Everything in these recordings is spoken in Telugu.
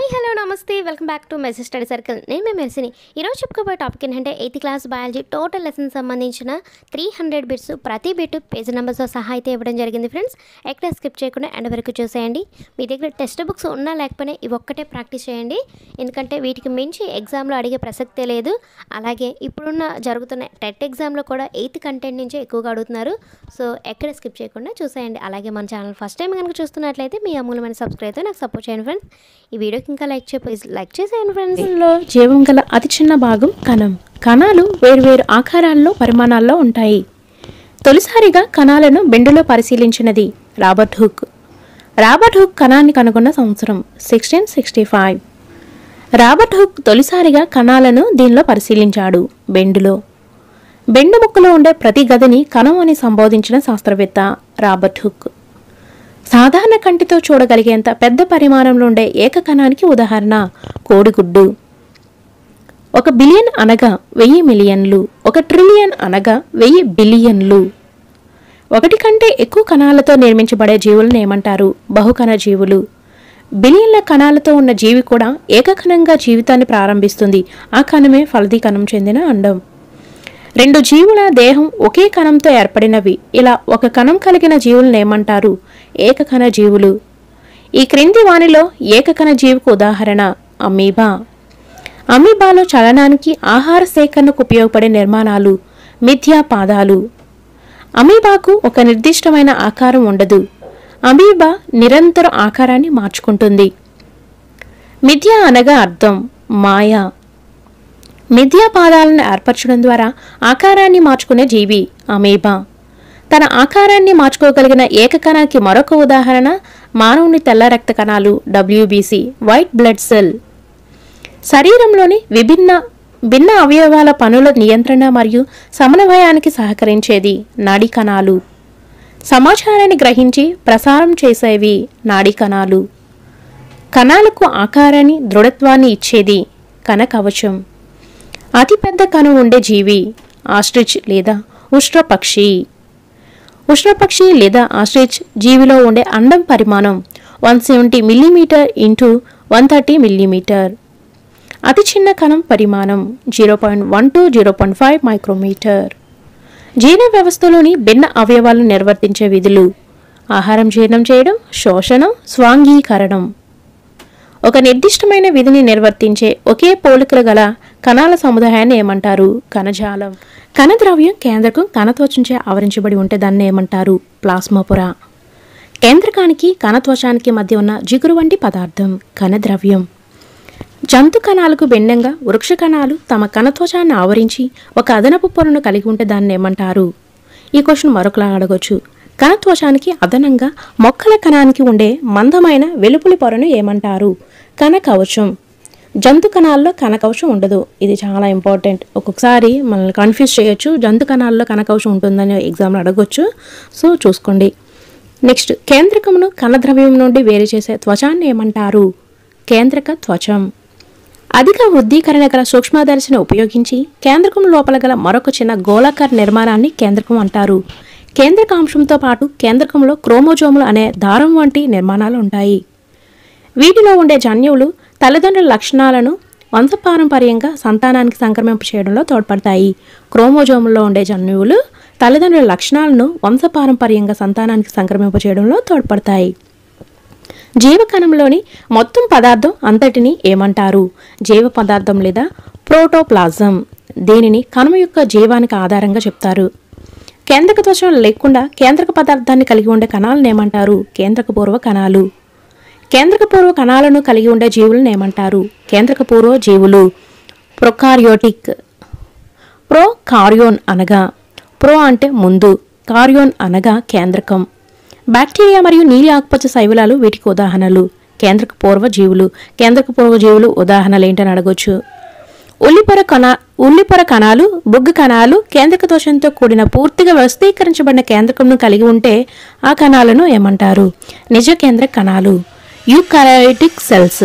హలో నమస్తే welcome back to message study circle నేను మీ మెర్సిని ఈరోజు చెప్పుకోబోయే టాపిక్ ఏంటంటే eighth class biology total lesson సంబంధించిన త్రీ హండ్రెడ్ బిట్స్ ప్రతి బిట్ పేజ్ నెంబర్స్తో సహా అయితే ఇవ్వడం జరిగింది ఫ్రెండ్స్ ఎక్కడ స్కిప్ చేయకుండా ఎండ్ వరకు చూసేయండి మీ దగ్గర టెక్స్ట్ బుక్స్ ఉన్నా లేకపోయినా ఇవి ఒక్కటే ప్రాక్టీస్ చేయండి ఎందుకంటే వీటికి మించి ఎగ్జామ్లో అడిగే ప్రసక్తే లేదు అలాగే ఇప్పుడున్న జరుగుతున్న టెట్ ఎగ్జామ్లో కూడా ఎయిత్ కంటెంట్ నుంచే ఎక్కువగా అడుగుతున్నారు సో ఎక్కడ స్కిప్ చేయకుండా చూసేయండి అలాగే మన ఛానల్ ఫస్ట్ టైం కనుక చూస్తున్నట్లయితే మీ అమూలమైన సబ్స్క్రైబ్ నాకు సపోర్ట్ చేయండి ఫ్రెండ్స్ ఈ వీడియోకి ఇంకా లైక్ చెప్పి లైక్ చేసేయండి ఫ్రెండ్స్ లో జీవం గల అతి చిన్న భాగం కణం కణాలు వేర్వేరు ఆకారాల్లో పరిమాణాల్లో ఉంటాయి తొలిసారిగా కణాలను బెండులో పరిశీలించినది రాబర్ట్ హుక్ రాబర్ట్ హుక్ కణాన్ని కనుగొన్న సంవత్సరం sixteen sixty five Robert Hooke తొలిసారిగా కణాలను దీనిలో పరిశీలించాడు బెండులో బెండు ముక్కలో ఉండే ప్రతి గదిని కణం అని సంబోధించిన శాస్త్రవేత్త రాబర్ట్ హుక్ సాధారణ కంటితో చూడగలిగేంత పెద్ద పరిమాణంలో ఉండే ఏకకణానికి ఉదాహరణ కోడిగుడ్డు ఒక బిలియన్ అనగా వెయ్యి మిలియన్లు ఒక ట్రిలియన్ అనగా వెయ్యి బిలియన్లు ఒకటి కంటే ఎక్కువ కణాలతో నిర్మించబడే జీవులను ఏమంటారు బహుకణ జీవులు బిలియన్ల కణాలతో ఉన్న జీవి కూడా ఏకకణంగా జీవితాన్ని ప్రారంభిస్తుంది ఆ కణమే ఫలదీకణం చెందిన అండం రెండు జీవుల దేహం ఒకే కణంతో ఏర్పడినవి ఇలా ఒక కణం కలిగిన జీవులను ఏమంటారు ఏకకణ జీవులు ఈ క్రింది వానిలో ఏకకణ జీవికి ఉదాహరణ అమీబా అమీబాలో చలనానికి ఆహార సేకరణకు ఉపయోగపడే నిర్మాణాలు మిథ్యా పాదాలు అమీబాకు ఒక నిర్దిష్టమైన ఆకారం ఉండదు అమీబా నిరంతర ఆకారాన్ని మార్చుకుంటుంది మిథ్య అనగా అర్థం మాయా మిథ్యా పాదాలను ఏర్పరచడం ద్వారా ఆకారాన్ని మార్చుకునే జీవి అమీబా తన ఆకారాన్ని మార్చుకోగలిగిన ఏకకణానికి మరొక ఉదాహరణ మానవుని తెల్ల రక్త కణాలు డబ్ల్యూబీసీ వైట్ బ్లడ్ సెల్ శరీరంలోని విభిన్న భిన్న అవయవాల పనుల నియంత్రణ మరియు సమన్వయానికి సహకరించేది నాడీ కణాలు సమాచారాన్ని గ్రహించి ప్రసారం చేసేవి నాడీ కణాలు కణాలకు ఆకారాన్ని దృఢత్వాన్ని ఇచ్చేది కణ కవచం అతిపెద్ద కణం ఉండే జీవి ఆస్ట్రిచ్ లేదా ఉష్ట్రపక్షి ఉష్ట్రపక్షి లేదా ఆస్ట్రిచ్ జీవిలో ఉండే అండం పరిమాణం one seventy millimetre into one thirty millimetre అతి చిన్న కణం పరిమాణం zero point one two zero point five micrometre జీర్ణ వ్యవస్థలోని భిన్న అవయవాలను నిర్వర్తించే విధులు ఆహారం జీర్ణం చేయడం శోషణం స్వాంగీకరణం ఒక నిర్దిష్టమైన విధిని నిర్వర్తించే ఒకే పోలికలు గల కణాల సముదాయాన్ని ఏమంటారు కణజాలం కణద్రవ్యం కేంద్రకం కణత్వచంచే ఆవరించబడి ఉంటే దాన్ని ఏమంటారు ప్లాస్మా పొర కేంద్రకానికి కణత్వచానికి మధ్య ఉన్న జిగురు వంటి పదార్థం కణద్రవ్యం జంతు కణాలకు భిన్నంగా వృక్ష కణాలు తమ కణత్వచాన్ని ఆవరించి ఒక అదనపు పొరను కలిగి ఉంటే దాన్ని ఏమంటారు ఈ క్వశ్చన్ మరొకలా అడగొచ్చు కణత్వచానికి అదనంగా మొక్కల కణానికి ఉండే మందమైన వెలుపులి పొరను ఏమంటారు కణ కవచం జంతు కణాల్లో కణ కవచం ఉండదు ఇది చాలా ఇంపార్టెంట్ ఒక్కొక్కసారి మనల్ని కన్ఫ్యూజ్ చేయొచ్చు జంతు కణాల్లో కణ కవచం ఉంటుందని ఎగ్జామ్లో అడగొచ్చు సో చూసుకోండి నెక్స్ట్ కేంద్రకమును కణద్రవ్యం నుండి వేరు చేసే త్వచాన్ని ఏమంటారు కేంద్రక త్వచం అధిక వృద్ధీకరణ గల సూక్ష్మదర్శిని ఉపయోగించి కేంద్రకం లోపల గల మరొక చిన్న గోళాకార నిర్మాణాన్ని కేంద్రకం అంటారు కేంద్రకాంశంతో పాటు కేంద్రకంలో క్రోమోజోములు అనే దారం వంటి నిర్మాణాలు ఉంటాయి వీటిలో ఉండే జన్యువులు తల్లిదండ్రుల లక్షణాలను వంశపారంపర్యంగా సంతానానికి సంక్రమింప చేయడంలో తోడ్పడతాయి క్రోమోజోముల్లో ఉండే జన్యువులు తల్లిదండ్రుల లక్షణాలను వంశపారంపర్యంగా సంతానానికి సంక్రమింప చేయడంలో తోడ్పడతాయి జీవకణంలోని మొత్తం పదార్థం అంతటిని ఏమంటారు జీవ పదార్థం లేదా ప్రోటోప్లాజం దీనిని కణం యొక్క జీవానికి ఆధారంగా చెప్తారు కేంద్రక త్వచం లేకుండా కేంద్రక పదార్థాన్ని కలిగి ఉండే కణాలను ఏమంటారు కేంద్రక పూర్వ కణాలు కేంద్రక పూర్వ కణాలను కలిగి ఉండే జీవులను ఏమంటారు కేంద్రక పూర్వ జీవులు ప్రొకారియోటిక్ ప్రో కార్యోన్ అనగా ప్రో అంటే ముందు కార్యోన్ అనగా కేంద్రకం బ్యాక్టీరియా మరియు నీలి ఆకుపచ్చ శైవలాలు వీటికి ఉదాహరణలు కేంద్రక పూర్వ జీవులు కేంద్రక పూర్వ జీవులు ఉదాహరణలు ఏంటని అడగొచ్చు ఉల్లిపొర కణ ఉల్లిపొర కణాలు బుగ్గ కణాలు కేంద్రక దోషంతో కూడిన పూర్తిగా వ్యవస్థీకరించబడిన కేంద్రకంను కలిగి ఉంటే ఆ కణాలను ఏమంటారు నిజ కేంద్ర కణాలు యూకారయోటిక్ సెల్స్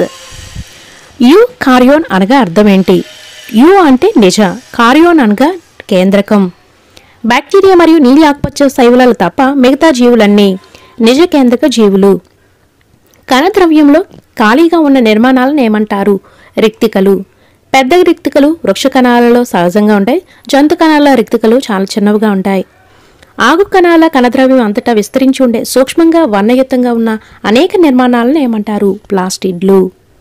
యు కార్యోన్ అనగా అర్థం ఏంటి యు అంటే నిజ కార్యోన్ అనగా కేంద్రకం బ్యాక్టీరియా మరియు నీలి ఆకుపచ్చ శైవలాలు తప్ప మిగతా జీవులన్నీ నిజ కేంద్రక జీవులు కణద్రవ్యంలో ఖాళీగా ఉన్న నిర్మాణాలను ఏమంటారు రిక్తికలు పెద్ద రిక్తికలు వృక్ష కణాలలో సహజంగా ఉంటాయి జంతు కణాల రిక్తికలు చాలా చిన్నవిగా ఉంటాయి ఆగు కణాల కణద్రవ్యం అంతటా విస్తరించి ఉండే సూక్ష్మంగా వర్ణయుక్తంగా ఉన్న అనేక నిర్మాణాలను ఏమంటారు ప్లాస్టిడ్లు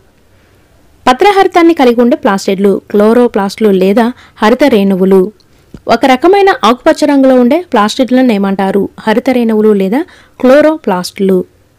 పత్రహరితాన్ని కలిగి ఉండే ప్లాస్టిడ్లు క్లోరోప్లాస్ట్లు లేదా హరిత రేణువులు ఒక రకమైన ఆకుపచ్చ రంగులో ఉండే ప్లాస్టిడ్లను ఏమంటారు హరిత రేణువులు లేదా క్లోరోప్లాస్ట్లు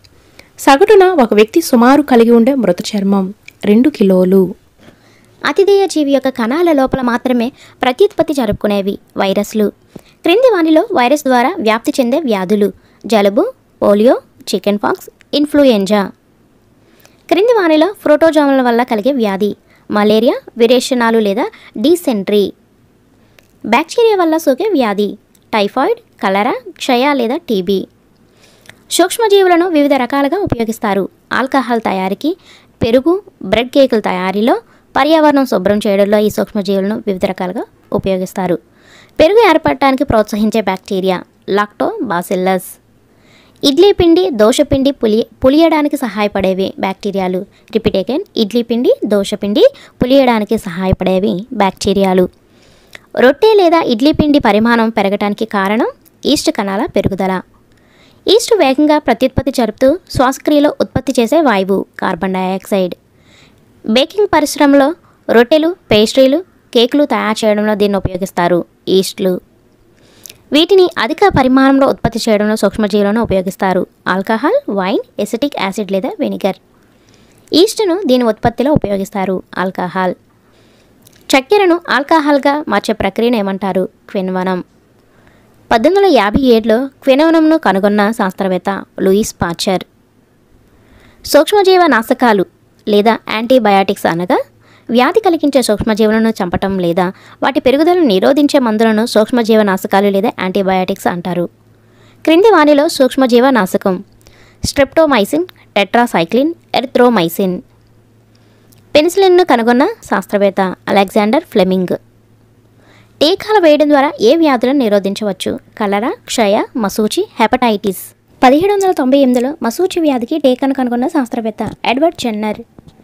సగటున ఒక వ్యక్తి సుమారు కలిగి ఉండే మృత చర్మం రెండు కిలోలు అతిథేయ జీవి యొక్క కణాల లోపల మాత్రమే ప్రత్యుత్పత్తి జరుపుకునేవి వైరస్లు క్రింది వానిలో వైరస్ ద్వారా వ్యాప్తి చెందే వ్యాధులు జలుబు పోలియో చికెన్ పాక్స్ ఇన్ఫ్లుయెంజా క్రింది వానిలో ప్రోటోజోముల వల్ల కలిగే వ్యాధి మలేరియా విరేచనాలు లేదా డీసెంట్రీ బ్యాక్టీరియా వల్ల సోకే వ్యాధి టైఫాయిడ్ కలరా క్షయ లేదా టీబీ సూక్ష్మజీవులను వివిధ రకాలుగా ఉపయోగిస్తారు ఆల్కహాల్ తయారీకి పెరుగు బ్రెడ్ కేకుల తయారీలో పర్యావరణం శుభ్రం చేయడంలో ఈ సూక్ష్మజీవులను వివిధ రకాలుగా ఉపయోగిస్తారు పెరుగు ఏర్పడటానికి ప్రోత్సహించే బ్యాక్టీరియా లాక్టో బాసిల్లస్ ఇడ్లీ పిండి దోశపిండి పులి పులియడానికి సహాయపడేవి బ్యాక్టీరియాలు రిపీట్ అగైన్ ఇడ్లీ పిండి దోశపిండి పులియడానికి సహాయపడేవి బ్యాక్టీరియాలు రొట్టె లేదా ఇడ్లీ పిండి పరిమాణం పెరగటానికి కారణం ఈస్ట్ కణాల పెరుగుదల ఈస్ట్ వేగంగా ప్రత్యుత్పత్తి జరుపుతూ శ్వాసక్రియలో ఉత్పత్తి చేసే వాయువు కార్బన్ డయాక్సైడ్ బేకింగ్ పరిశ్రమలో రొట్టెలు పేస్ట్రీలు కేకులు తయారు చేయడంలో దీన్ని ఉపయోగిస్తారు ఈస్ట్లు వీటిని అధిక పరిమాణంలో ఉత్పత్తి చేయడంలో సూక్ష్మజీవులను ఉపయోగిస్తారు ఆల్కహాల్ వైన్ ఎసిటిక్ యాసిడ్ లేదా వెనిగర్ ఈస్ట్ను దీని ఉత్పత్తిలో ఉపయోగిస్తారు ఆల్కహాల్ చక్కెరను ఆల్కహాల్గా మార్చే ప్రక్రియను ఏమంటారు క్విన్వనం పద్దెనిమిది వందల యాభై ఏడులో క్వినోనంను కనుగొన్న శాస్త్రవేత్త లూయిస్ పాచర్ సూక్ష్మజీవ నాశకాలు లేదా యాంటీబయాటిక్స్ అనగా వ్యాధి కలిగించే సూక్ష్మజీవులను చంపటం లేదా వాటి పెరుగుదలను నిరోధించే మందులను సూక్ష్మజీవ నాశకాలు లేదా యాంటీబయాటిక్స్ అంటారు క్రింది వానిలో సూక్ష్మజీవ నాశకం స్ట్రెప్టోమైసిన్ టెట్రాసైక్లిన్ ఎరిథ్రోమైసిన్ పెన్సిలిన్ను కనుగొన్న శాస్త్రవేత్త అలెగ్జాండర్ ఫ్లెమింగ్ టీకాలు వేయడం ద్వారా ఏ వ్యాధులను నిరోధించవచ్చు కలరా క్షయ మసూచి హెపటైటిస్ పదిహేడు వందల తొంభై ఎనిమిదిలో మసూచి వ్యాధికి టీకాను కనుగొన్న శాస్త్రవేత్త ఎడ్వర్డ్ చెన్నర్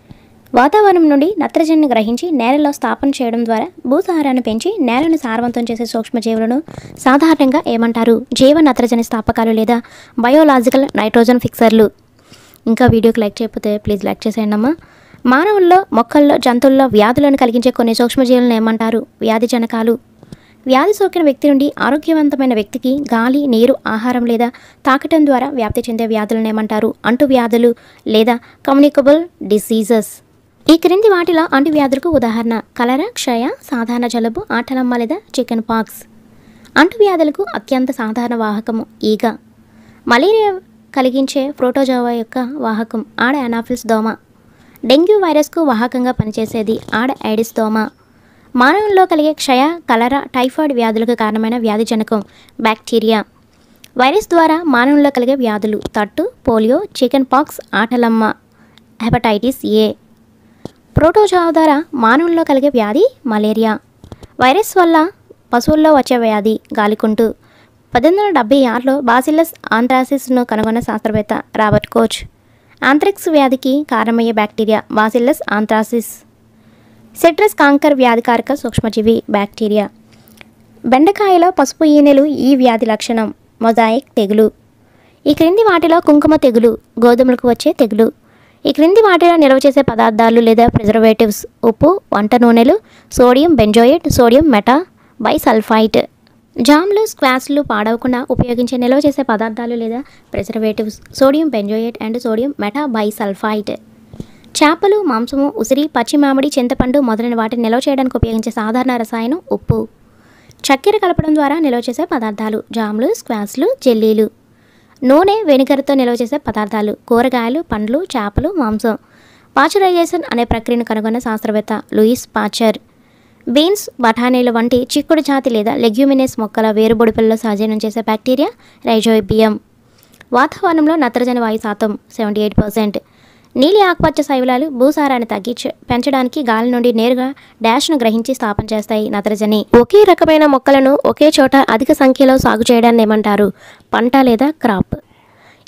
వాతావరణం నుండి నత్రజనిని గ్రహించి నేలలో స్థాపన చేయడం ద్వారా భూసారాన్ని పెంచి నేలను సారవంతం చేసే సూక్ష్మజీవులను సాధారణంగా ఏమంటారు జీవ నత్రజని స్థాపకాలు లేదా బయోలాజికల్ నైట్రోజన్ ఫిక్సర్లు ఇంకా వీడియోకి లైక్ చేయకపోతే ప్లీజ్ లైక్ చేసేయండి అమ్మా మానవుల్లో మొక్కల్లో జంతువుల్లో వ్యాధులను కలిగించే కొన్ని సూక్ష్మజీవులను ఏమంటారు వ్యాధి జనకాలు వ్యాధి సోకిన వ్యక్తి నుండి ఆరోగ్యవంతమైన వ్యక్తికి గాలి నీరు ఆహారం లేదా తాకటం ద్వారా వ్యాప్తి చెందే వ్యాధులను ఏమంటారు అంటువ్యాధులు లేదా కమ్యూనికబుల్ డిసీజెస్ ఈ క్రింది వాటిలో అంటువ్యాధులకు ఉదాహరణ కలరా క్షయ సాధారణ జలుబు ఆటలమ్మ లేదా చికెన్ పాక్స్ అంటువ్యాధులకు అత్యంత సాధారణ వాహకము ఈగ మలేరియా కలిగించే ప్రోటోజోవా యొక్క వాహకం ఆడ అనాఫిల్స్ దోమ డెంగ్యూ వైరస్కు వాహకంగా పనిచేసేది ఆడ ఐడిస్ దోమ మానవుల్లో కలిగే క్షయ కలరా టైఫాయిడ్ వ్యాధులకు కారణమైన వ్యాధి జనకం బ్యాక్టీరియా వైరస్ ద్వారా మానవుల్లో కలిగే వ్యాధులు తట్టు పోలియో చికెన్ పాక్స్ ఆటలమ్మ హెపటైటిస్ ఏ ప్రోటోజోవా ద్వారా మానవుల్లో కలిగే వ్యాధి మలేరియా వైరస్ వల్ల పశువుల్లో వచ్చే వ్యాధి గాలికుంటు పద్దెనిమిది వందల డెబ్బై ఆరులో బాసిల్లస్ ఆంథ్రాసిస్ను కనుగొన్న శాస్త్రవేత్త రాబర్ట్ కోచ్ ఆంథ్రిక్స్ వ్యాధికి కారణమయ్యే bacteria bacillus anthracis citrus canker వ్యాధికారక సూక్ష్మజీవి బ్యాక్టీరియా బెండకాయలో పసుపు ఈనెలు ఈ వ్యాధి లక్షణం మొజాయిక్ తెగులు ఈ క్రింది వాటిలో కుంకుమ తెగులు గోధుమలకు వచ్చే తెగులు ఈ క్రింది వాటిలో నిల్వ చేసే పదార్థాలు లేదా ప్రిజర్వేటివ్స్ ఉప్పు వంట నూనెలు sodium benzoate sodium metabisulphite జామ్లు స్క్వాష్లు పాడవకుండా ఉపయోగించే నిల్వ చేసే పదార్థాలు లేదా preservatives sodium benzoate and sodium metabisulphite చేపలు మాంసము ఉసిరి పచ్చి మామిడి చింతపండు మొదలైన వాటిని నిల్వ చేయడానికి ఉపయోగించే సాధారణ రసాయనం ఉప్పు చక్కెర కలపడం ద్వారా నిల్వ చేసే పదార్థాలు జామ్లు స్క్వాష్లు జెల్లీలు నూనె వెనిగర్తో నిల్వ చేసే పదార్థాలు కూరగాయలు పండ్లు చేపలు మాంసం పాచరైజేషన్ అనే ప్రక్రియను కనుగొన్న శాస్త్రవేత్త లూయిస్ పాచర్ బీన్స్ బఠానీలు వంటి చిక్కుడు జాతి లేదా లెగ్యూమినేస్ మొక్కల వేరుబొడిపిల్లో సహజీవనం చేసే బ్యాక్టీరియా రైజోబియం వాతావరణంలో నత్రజని వాయు శాతం సెవెంటీ ఎయిట్ పర్సెంట్ నీలి ఆకుపచ్చ శైవలాలు భూసారాన్ని తగ్గించ పెంచడానికి గాలి నుండి నేరుగా డాష్ను గ్రహించి స్థాపన చేస్తాయి నత్రజని ఒకే రకమైన మొక్కలను ఒకే చోట అధిక సంఖ్యలో సాగు చేయడాన్ని ఏమంటారు పంట లేదా క్రాప్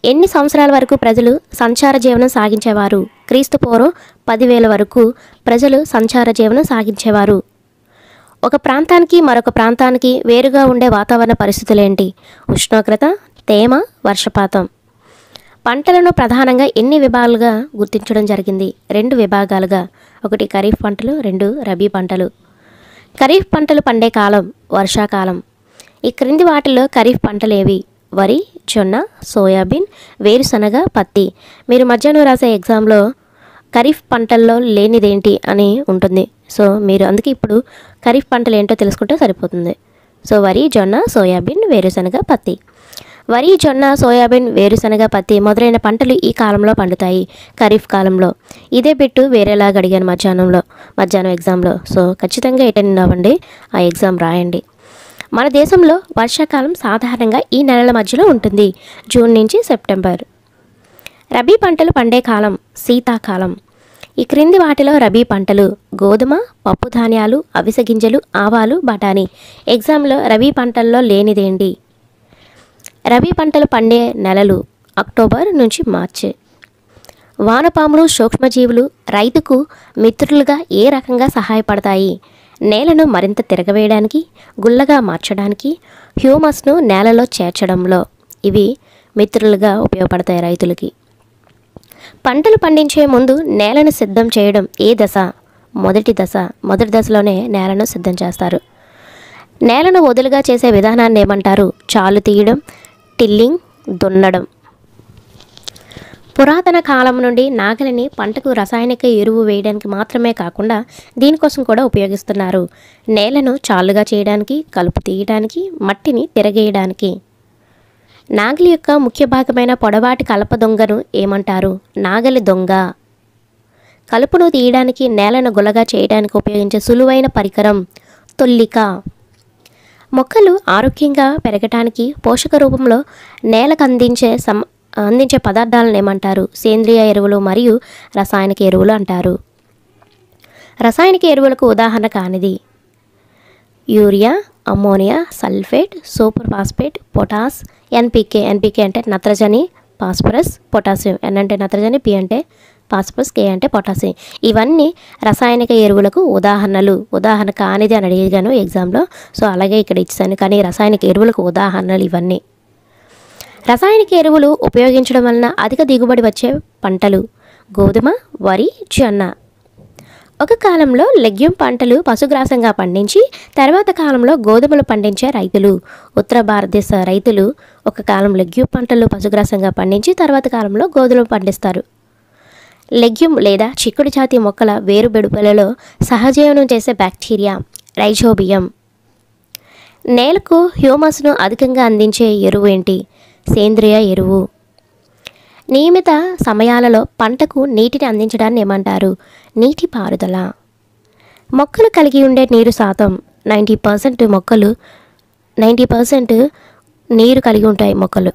ఎన్ని సంవత్సరాల వరకు ప్రజలు సంచార జీవనం సాగించేవారు క్రీస్తు పూర్వం పదివేల వరకు ప్రజలు సంచార జీవనం సాగించేవారు ఒక ప్రాంతానికి మరొక ప్రాంతానికి వేరుగా ఉండే వాతావరణ పరిస్థితులేంటి ఉష్ణోగ్రత తేమ వర్షపాతం పంటలను ప్రధానంగా ఎన్ని విభాగాలుగా గుర్తించడం జరిగింది రెండు విభాగాలుగా ఒకటి ఖరీఫ్ పంటలు రెండు రబీ పంటలు ఖరీఫ్ పంటలు పండే కాలం వర్షాకాలం ఈ క్రింది వాటిలో ఖరీఫ్ పంటలు ఏవి వరి జొన్న సోయాబీన్ వేరుశనగ పత్తి మీరు మధ్యాహ్నం రాసే ఎగ్జామ్లో ఖరీఫ్ పంటల్లో లేనిదేంటి అని ఉంటుంది సో మీరు అందుకే ఇప్పుడు ఖరీఫ్ పంటలు ఏంటో తెలుసుకుంటే సరిపోతుంది సో వరి జొన్న సోయాబీన్ వేరుశనగ పత్తి వరి జొన్న సోయాబీన్ వేరుశనగ పత్తి మొదలైన పంటలు ఈ కాలంలో పండుతాయి ఖరీఫ్ కాలంలో ఇదే బిట్టు వేరేలాగా అడిగాను మధ్యాహ్నంలో మధ్యాహ్నం ఎగ్జామ్లో సో ఖచ్చితంగా అటెండ్ అవ్వండి ఆ ఎగ్జామ్ రాయండి మన దేశంలో వర్షాకాలం సాధారణంగా ఈ నెలల మధ్యలో ఉంటుంది జూన్ నుంచి సెప్టెంబర్ రబీ పంటలు పండే కాలం శీతాకాలం ఈ క్రింది వాటిలో రబీ పంటలు గోధుమ పప్పు ధాన్యాలు అవిసె గింజలు ఆవాలు బఠానీ ఎగ్జామ్లో రబీ పంటల్లో లేనిదేంటి రబీ పంటలు పండే నెలలు అక్టోబర్ నుంచి మార్చి వానపాములు సూక్ష్మజీవులు రైతుకు మిత్రులుగా ఏ రకంగా సహాయపడతాయి నేలను మరింత తిరగవేయడానికి గుల్లగా మార్చడానికి హ్యూమస్ను నేలలో చేర్చడంలో ఇవి మిత్రులుగా ఉపయోగపడతాయి రైతులకి పంటలు పండించే ముందు నేలను సిద్ధం చేయడం ఏ దశ మొదటి దశ మొదటి దశలోనే నేలను సిద్ధం చేస్తారు నేలను వదులుగా చేసే విధానాన్ని ఏమంటారు చాలు తీయడం టిల్లింగ్ దున్నడం పురాతన కాలం నుండి నాగలిని పంటకు రసాయనిక ఎరువు వేయడానికి మాత్రమే కాకుండా దీనికోసం కూడా ఉపయోగిస్తున్నారు నేలను చాలుగా చేయడానికి కలుపు తీయడానికి మట్టిని తిరగేయడానికి నాగలి యొక్క ముఖ్య భాగమైన పొడవాటి కలప దొంగను ఏమంటారు నాగలి దొంగ కలుపును తీయడానికి నేలను గులగా చేయడానికి ఉపయోగించే సులువైన పరికరం తొల్లిక మొక్కలు ఆరోగ్యంగా పెరగటానికి పోషక రూపంలో నేలకు అందించే సమ అందించే పదార్థాలను ఏమంటారు సేంద్రియ ఎరువులు మరియు రసాయనిక ఎరువులు అంటారు రసాయనిక ఎరువులకు ఉదాహరణ కానిది urea ammonia sulphate superphosphate potash NPK NPK అంటే నత్రజని ఫాస్ఫరస్ పొటాషియం ఎన్ అంటే నత్రజని పి అంటే ఫాస్ఫరస్ కే అంటే పొటాషియం ఇవన్నీ రసాయనిక ఎరువులకు ఉదాహరణలు ఉదాహరణ కానిది అని అడిగాను ఎగ్జామ్లో సో అలాగే ఇక్కడ ఇచ్చాను కానీ రసాయనిక ఎరువులకు ఉదాహరణలు ఇవన్నీ రసాయనిక ఎరువులు ఉపయోగించడం వలన అధిక దిగుబడి వచ్చే పంటలు గోధుమ వరి జొన్న ఒక కాలంలో లెగ్యూమ్ పంటలు పశుగ్రాసంగా పండించి తర్వాత కాలంలో గోధుమలు పండించే రైతులు ఉత్తర భారతదేశ రైతులు ఒక కాలం లెగ్యూమ్ పంటలు పశుగ్రాసంగా పండించి తర్వాత కాలంలో గోధుమలు పండిస్తారు లెగ్యూమ్ లేదా చిక్కుడు జాతి మొక్కల వేరు బెడుపులలో సహజీవనం చేసే బ్యాక్టీరియా రైజోబియం నేలకు హ్యూమస్ను అధికంగా అందించే ఎరువు ఏంటి సేంద్రియ ఎరువు నియమిత సమయాలలో పంటకు నీటిని అందించడాన్ని ఏమంటారు నీటి పారుదల మొక్కలు కలిగి ఉండే నీరు శాతం నైంటీ పర్సెంట్ మొక్కలు నైంటీ పర్సెంట్ నీరు కలిగి ఉంటాయి మొక్కలు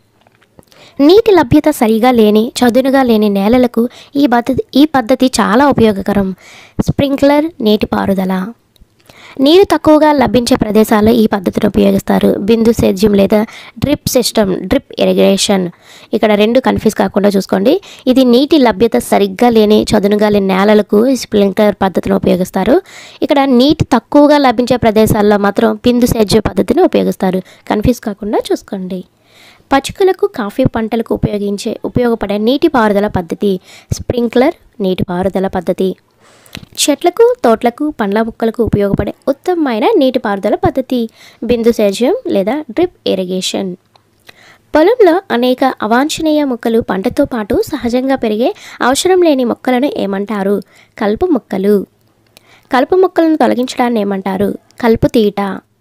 నీటి లభ్యత సరిగా లేని చదునుగా లేని నేలలకు ఈ పద్ధతి ఈ పద్ధతి చాలా ఉపయోగకరం స్ప్రింక్లర్ నీటిపారుదల నీరు తక్కువగా లభించే ప్రదేశాల్లో ఈ పద్ధతిని ఉపయోగిస్తారు బిందు సేద్యం లేదా డ్రిప్ సిస్టమ్ డ్రిప్ ఇరిగేషన్ ఇక్కడ రెండు కన్ఫ్యూజ్ కాకుండా చూసుకోండి ఇది నీటి లభ్యత సరిగ్గా లేని చదునుగా లేని నేలలకు స్ప్రింక్లర్ పద్ధతిని ఉపయోగిస్తారు ఇక్కడ నీటి తక్కువగా లభించే ప్రదేశాల్లో మాత్రం బిందు సేద్య పద్ధతిని ఉపయోగిస్తారు కన్ఫ్యూజ్ కాకుండా చూసుకోండి పచ్చుకలకు కాఫీ పంటలకు ఉపయోగించే ఉపయోగపడే నీటిపారుదల పద్ధతి స్ప్రింక్లర్ నీటిపారుదల పద్ధతి చెట్లకు తోటలకు పండ్ల మొక్కలకు ఉపయోగపడే ఉత్తమమైన నీటిపారుదల పద్ధతి బిందు సేద్యం లేదా డ్రిప్ ఇరిగేషన్ పొలంలో అనేక అవాంఛనీయ మొక్కలు పంటతో పాటు సహజంగా పెరిగే అవసరం లేని మొక్కలను ఏమంటారు కలుపు మొక్కలు కలుపు మొక్కలను తొలగించడాన్ని ఏమంటారు కలుపు తీట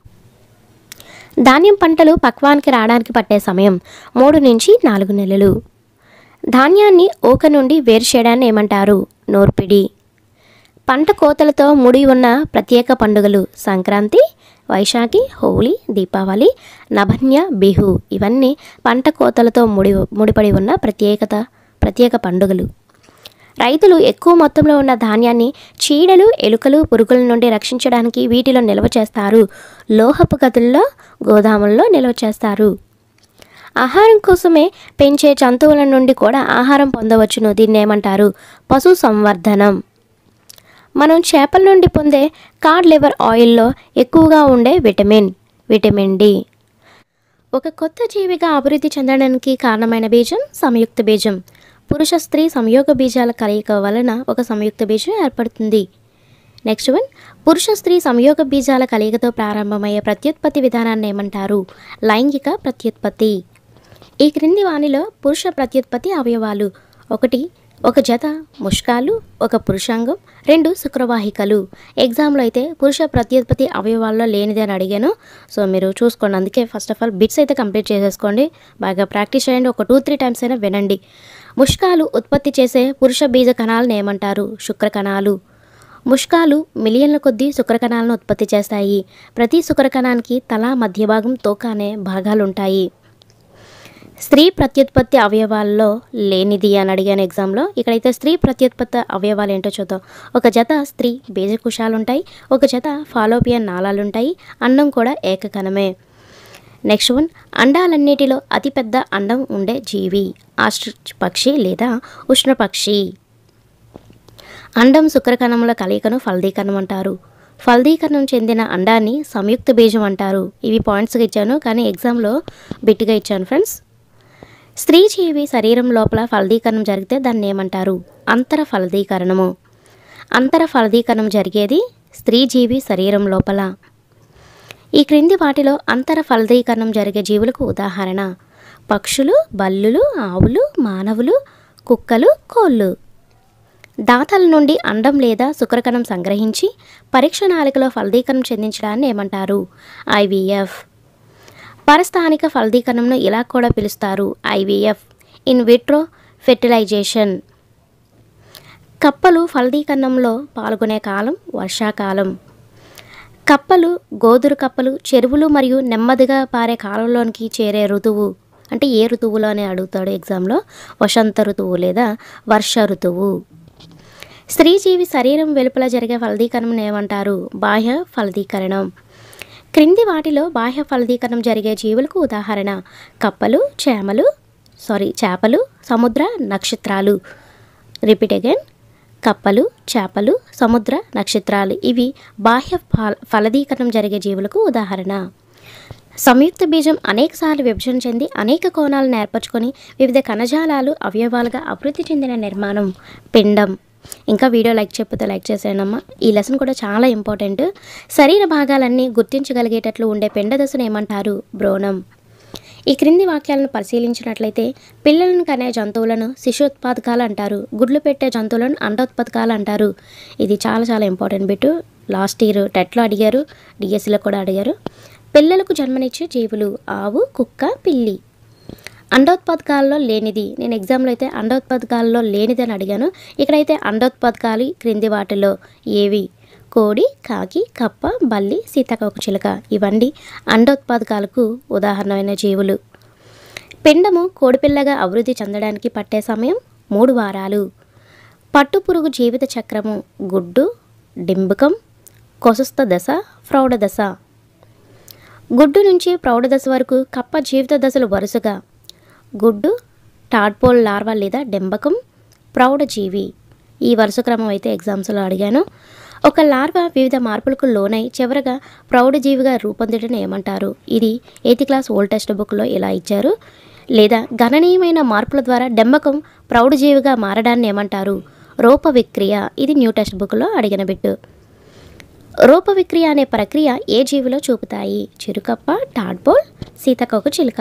ధాన్యం పంటలు పక్వానికి రావడానికి పట్టే సమయం మూడు నుంచి నాలుగు నెలలు ధాన్యాన్ని ఊక నుండి వేరు చేయడాన్ని ఏమంటారు నూర్పిడి పంట కోతలతో ముడి ఉన్న ప్రత్యేక పండుగలు సంక్రాంతి వైశాఖి హోలీ దీపావళి నభన్య బిహు ఇవన్నీ పంట కోతలతో ముడి ముడిపడి ఉన్న ప్రత్యేకత ప్రత్యేక పండుగలు రైతులు ఎక్కువ మొత్తంలో ఉన్న ధాన్యాన్ని చీడలు ఎలుకలు పురుగుల నుండి రక్షించడానికి వీటిలో నిల్వ చేస్తారు లోహపు గదుల్లో గోదాముల్లో నిల్వ చేస్తారు ఆహారం కోసమే పెంచే జంతువుల నుండి కూడా ఆహారం పొందవచ్చును దీన్ని ఏమంటారు పశు సంవర్ధనం మనం చేపల నుండి పొందే కార్డ్ లివర్ ఆయిల్లో ఎక్కువగా ఉండే విటమిన్ విటమిన్ డి ఒక కొత్త జీవిగా అభివృద్ధి చెందడానికి కారణమైన బీజం సంయుక్త బీజం పురుష స్త్రీ సంయోగ బీజాల కలయిక వలన ఒక సంయుక్త బీజం ఏర్పడుతుంది నెక్స్ట్ వన్ పురుష స్త్రీ సంయోగ బీజాల కలయికతో ప్రారంభమయ్యే ప్రత్యుత్పత్తి విధానాన్ని ఏమంటారు లైంగిక ప్రత్యుత్పత్తి ఈ క్రింది వాణిలో పురుష ప్రత్యుత్పత్తి అవయవాలు ఒకటి ఒక జత ముష్కాలు ఒక పురుషాంగం రెండు శుక్రవాహికలు ఎగ్జామ్లో అయితే పురుష ప్రత్యుత్పత్తి అవయవాల్లో లేనిది అని అడిగాను సో మీరు చూసుకోండి అందుకే ఫస్ట్ ఆఫ్ ఆల్ బిట్స్ అయితే కంప్లీట్ చేసేసుకోండి బాగా ప్రాక్టీస్ చేయండి ఒక టూ త్రీ టైమ్స్ అయినా వినండి ముష్కాలు ఉత్పత్తి చేసే పురుష బీజ కణాలను ఏమంటారు శుక్ర కణాలు ముష్కాలు మిలియన్ల కొద్దీ శుక్రకణాలను ఉత్పత్తి చేస్తాయి ప్రతి శుక్రకణానికి తల మధ్య భాగం తోక అనే భాగాలుంటాయి స్త్రీ ప్రత్యుత్పత్తి అవయవాల్లో లేనిది అని అడిగాను ఎగ్జామ్లో ఇక్కడైతే స్త్రీ ప్రత్యుత్పత్తి అవయవాలు ఏంటో చూద్దాం ఒక జత స్త్రీ బీజకుశాలు ఉంటాయి ఒక జత ఫాలోపియన్ నాళాలు ఉంటాయి అండం కూడా ఏకకణమే నెక్స్ట్ వన్ అండాలన్నిటిలో అతిపెద్ద అండం ఉండే జీవి ఆస్ట్రిచ్ పక్షి లేదా ఉష్ణపక్షి అండం శుక్రకణముల కలయికను ఫలదీకరణం అంటారు ఫలదీకరణం చెందిన అండాన్ని సంయుక్త బీజం అంటారు ఇవి పాయింట్స్గా ఇచ్చాను కానీ ఎగ్జామ్లో బిట్గా ఇచ్చాను ఫ్రెండ్స్ స్త్రీ జీవి శరీరం లోపల ఫలదీకరణం జరిగితే దాన్ని ఏమంటారు అంతర ఫలదీకరణము అంతర ఫలదీకరణం జరిగేది స్త్రీ జీవి శరీరం లోపల ఈ క్రింది వాటిలో అంతర ఫలదీకరణం జరిగే జీవులకు ఉదాహరణ పక్షులు బల్లులు ఆవులు మానవులు కుక్కలు కోళ్ళు దాతల నుండి అండం లేదా శుక్రకణం సంగ్రహించి పరీక్ష నాళికలో ఫలదీకరణం చెందించడాన్ని ఏమంటారు ఐవీఎఫ్ పరస్థానిక ఫలదీకరణంను ఇలా కూడా పిలుస్తారు ఐవీఎఫ్ ఇన్ విట్రో ఫెర్టిలైజేషన్ కప్పలు ఫలదీకరణంలో పాల్గొనే కాలం వర్షాకాలం కప్పలు గోదురు కప్పలు చెరువులు మరియు నెమ్మదిగా పారే కాలంలోనికి చేరే ఋతువు అంటే ఏ ఋతువులో అని అడుగుతాడు ఎగ్జామ్లో వసంత ఋతువు లేదా వర్ష ఋతువు స్త్రీజీవి శరీరం వెలుపల జరిగే ఫలదీకరణం ఏమంటారు బాహ్య ఫలదీకరణం క్రింది వాటిలో బాహ్య ఫలదీకరణం జరిగే జీవులకు ఉదాహరణ కప్పలు చేమలు సారీ చేపలు సముద్ర నక్షత్రాలు రిపీట్ అగైన్ కప్పలు చేపలు సముద్ర నక్షత్రాలు ఇవి బాహ్య ఫల ఫలదీకరణం జరిగే జీవులకు ఉదాహరణ సంయుక్త బీజం అనేకసార్లు విభజన చెంది అనేక కోణాలను ఏర్పరచుకొని వివిధ కణజాలాలు అవయవాలుగా అభివృద్ధి చెందిన నిర్మాణం పిండం ఇంకా వీడియో లైక్ చెప్పితే లైక్ చేసేయనమ్మా ఈ లెసన్ కూడా చాలా ఇంపార్టెంట్ శరీర భాగాలన్నీ గుర్తించగలిగేటట్లు ఉండే పిండ దశను ఏమంటారు బ్రోణం ఈ క్రింది వాక్యాలను పరిశీలించినట్లయితే పిల్లలను కనే జంతువులను శిశుత్పాదకాలు అంటారు గుడ్లు పెట్టే జంతువులను అండోత్పాదకాలు అంటారు ఇది చాలా చాలా ఇంపార్టెంట్ బిట్ లాస్ట్ ఇయర్ టెట్లో అడిగారు డిఎస్సిలో కూడా అడిగారు పిల్లలకు జన్మనిచ్చే జీవులు ఆవు కుక్క పిల్లి అండోత్పాదకాల్లో లేనిది నేను ఎగ్జామ్లో అయితే అండోత్పాదకాల్లో లేనిది అని అడిగాను ఇక్కడైతే అండోత్పాదకాలు క్రింది వాటిలో ఏవి కోడి కాకి కప్ప బల్లి సీతాకోక చిలుక ఇవన్నీ అండోత్పాదకాలకు ఉదాహరణమైన జీవులు పిండము కోడిపిల్లగా అభివృద్ధి చెందడానికి పట్టే సమయం మూడు వారాలు పట్టుపురుగు జీవిత చక్రము గుడ్డు డింబకం కొసస్థ దశ ప్రౌఢ దశ గుడ్డు నుంచి ప్రౌఢ దశ వరకు కప్ప జీవిత దశలు వరుసగా గుడ్డు టాడ్పోల్ లార్వా లేదా డెంబకం ప్రౌఢజీవి ఈ వరుస క్రమం అయితే ఎగ్జామ్స్లో అడిగాను ఒక లార్వా వివిధ మార్పులకు లోనై చివరగా ప్రౌఢజీవిగా రూపొందడం ఏమంటారు ఇది ఎయిత్ క్లాస్ ఓల్డ్ టెక్స్ట్ బుక్లో ఇలా ఇచ్చారు లేదా గణనీయమైన మార్పుల ద్వారా డెంబకం ప్రౌఢజీవిగా మారడాన్ని ఏమంటారు రూప విక్రియ ఇది న్యూ టెక్స్ట్ బుక్లో అడిగిన బిట్టు రూప విక్రియ అనే ప్రక్రియ ఏ జీవిలో చూపుతాయి చిరుకప్ప టాడ్పోల్ సీతకోక చిలుక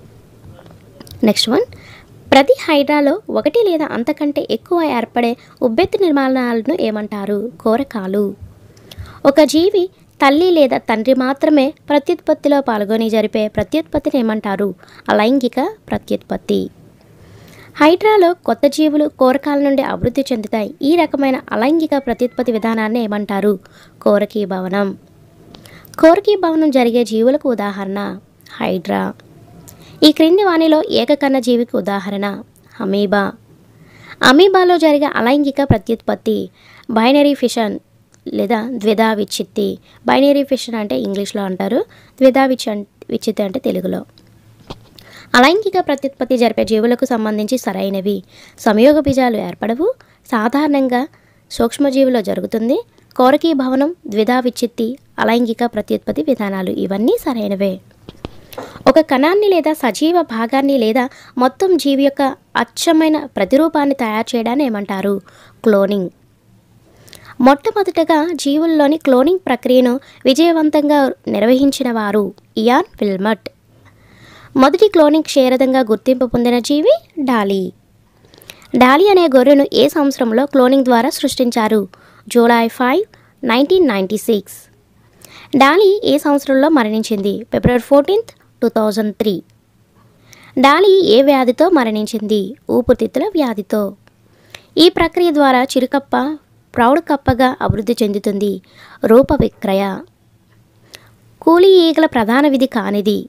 నెక్స్ట్ వన్ ప్రతి హైడ్రాలో ఒకటి లేదా అంతకంటే ఎక్కువ ఏర్పడే ఉబ్బెత్తు నిర్మాణాలను ఏమంటారు కోరకాలు ఒక జీవి తల్లి లేదా తండ్రి మాత్రమే ప్రత్యుత్పత్తిలో పాల్గొని జరిపే ప్రత్యుత్పత్తిని ఏమంటారు అలైంగిక ప్రత్యుత్పత్తి హైడ్రాలో కొత్త జీవులు కోరకాల నుండి అభివృద్ధి చెందుతాయి ఈ రకమైన అలైంగిక ప్రత్యుత్పత్తి విధానాన్ని ఏమంటారు కోరకీ భవనం కోరకీ భవనం జరిగే జీవులకు ఉదాహరణ హైడ్రా ఈ క్రింది వాణిలో ఏకకణ జీవికి ఉదాహరణ అమీబా అమీబాలో జరిగే అలైంగిక ప్రత్యుత్పత్తి బైనరీ ఫిషన్ లేదా ద్విధా విచ్చిత్తి బైనరీ ఫిషన్ అంటే ఇంగ్లీష్లో అంటారు ద్విధా విచ్ విచ్చిత్తి అంటే తెలుగులో అలైంగిక ప్రత్యుత్పత్తి జరిపే జీవులకు సంబంధించి సరైనవి సంయోగ బీజాలు ఏర్పడవు సాధారణంగా సూక్ష్మజీవులో జరుగుతుంది కోరకీ భవనం ద్విధా విచ్చిత్తి అలైంగిక ప్రత్యుత్పత్తి విధానాలు ఇవన్నీ సరైనవే ఒక కణాన్ని లేదా సజీవ భాగాన్ని లేదా మొత్తం జీవి యొక్క అచ్చమైన ప్రతిరూపాన్ని తయారు చేయడాన్ని ఏమంటారు క్లోనింగ్ మొట్టమొదటగా జీవుల్లోని క్లోనింగ్ ప్రక్రియను విజయవంతంగా నిర్వహించిన వారు ఇయాన్ విల్మట్ మొదటి క్లోనింగ్ క్షేరదంగా గుర్తింపు పొందిన జీవి డాలీ డాలీ అనే గొర్రెను ఏ సంవత్సరంలో క్లోనింగ్ ద్వారా సృష్టించారు July five nineteen ninety six Dolly ఏ సంవత్సరంలో మరణించింది February fourteenth two thousand three Dolly ఏ వ్యాధితో మరణించింది ఊపిరితిత్తుల వ్యాధితో ఈ ప్రక్రియ ద్వారా చిరుకప్ప ప్రౌఢ కప్పగా అభివృద్ధి చెందుతుంది రూప విక్రయ కూలీ ఈగల ప్రధాన విధి కానిది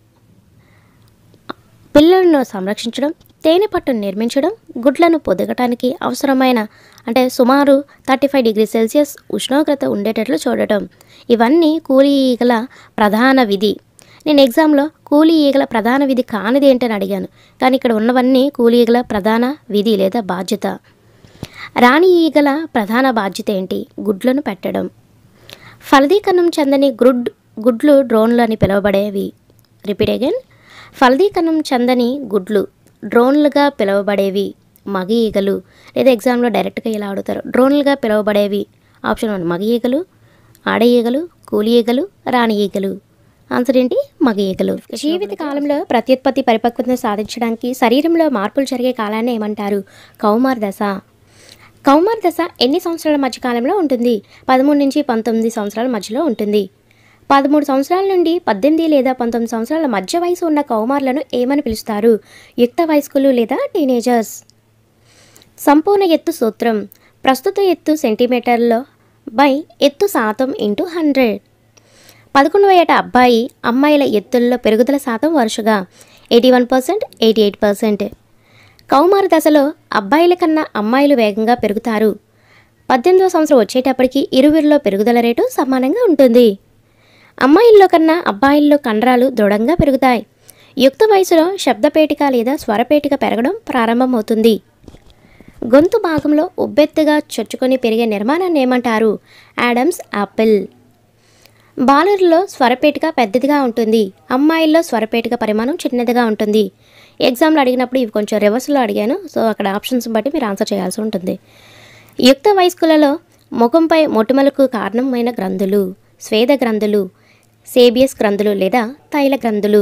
పిల్లలను సంరక్షించడం తేనె పట్టును నిర్మించడం గుడ్లను పొదగటానికి అవసరమైన అంటే సుమారు థర్టీ ఫైవ్ డిగ్రీ సెల్సియస్ ఉష్ణోగ్రత ఉండేటట్లు చూడటం ఇవన్నీ కూలీ ఈగల ప్రధాన విధి నేను ఎగ్జామ్లో కూలీ ఈగల ప్రధాన విధి కానిది ఏంటని అడిగాను కానీ ఇక్కడ ఉన్నవన్నీ కూలీ ఈగల ప్రధాన విధి లేదా బాధ్యత రాణి ఈగల ప్రధాన బాధ్యత ఏంటి గుడ్లను పెట్టడం ఫలదీకరణం చెందని గ్రుడ్ గుడ్లు డ్రోన్లు అని పిలువబడేవి రిపీట్ అగైన్ ఫలదీకరణం చెందని గుడ్లు డ్రోన్లుగా పిలువబడేవి మగ ఈగలు లేదా ఎగ్జామ్లో డైరెక్ట్గా ఇలా అడుగుతారు డ్రోన్లుగా పిలువబడేవి ఆప్షన్ వన్ మగ ఈగలు ఆడ ఈగలు కూలి ఈగలు రాణి ఈగలు ఆన్సర్ ఏంటి మగ ఈగలు జీవిత కాలంలో ప్రత్యుత్పత్తి పరిపక్వతను సాధించడానికి శరీరంలో మార్పులు జరిగే కాలాన్ని ఏమంటారు కౌమార్ దశ కౌమార్ దశ ఎన్ని సంవత్సరాల మధ్య కాలంలో ఉంటుంది పదమూడు నుంచి పంతొమ్మిది సంవత్సరాల మధ్యలో ఉంటుంది పదమూడు సంవత్సరాల నుండి పద్దెనిమిది లేదా పంతొమ్మిది సంవత్సరాల మధ్య వయసు ఉన్న కౌమార్లను ఏమని పిలుస్తారు యుక్త వయస్కులు లేదా టీనేజర్స్ సంపూర్ణ ఎత్తు సూత్రం ప్రస్తుత ఎత్తు సెంటీమీటర్లో బై ఎత్తు శాతం ఇంటూ హండ్రెడ్ పదకొండవ ఏట అబ్బాయి అమ్మాయిల ఎత్తుల్లో పెరుగుదల శాతం వరుసగా eighty one percent eighty eight percent కౌమార దశలో అబ్బాయిల కన్నా అమ్మాయిలు వేగంగా పెరుగుతారు పద్దెనిమిదవ సంవత్సరం వచ్చేటప్పటికి ఇరువురిలో పెరుగుదల రేటు సమానంగా ఉంటుంది అమ్మాయిల్లో కన్నా అబ్బాయిల్లో కండరాలు దృఢంగా పెరుగుతాయి యుక్త వయసులో శబ్దపేటిక లేదా స్వరపేటిక పెరగడం ప్రారంభమవుతుంది గొంతు భాగంలో ఉబ్బెత్తుగా చొచ్చుకొని పెరిగే నిర్మాణాన్ని ఏమంటారు యాడమ్స్ యాపిల్ బాలురులో స్వరపేటిక పెద్దదిగా ఉంటుంది అమ్మాయిల్లో స్వరపేటిక పరిమాణం చిన్నదిగా ఉంటుంది ఎగ్జామ్లో అడిగినప్పుడు ఇవి కొంచెం రివర్స్లో అడిగాను సో అక్కడ ఆప్షన్స్ బట్టి మీరు ఆన్సర్ చేయాల్సి ఉంటుంది యుక్త వయస్కులలో ముఖంపై మొటిమలకు కారణమైన గ్రంథులు స్వేద గ్రంథులు సేబియస్ గ్రంథులు లేదా తైల గ్రంథులు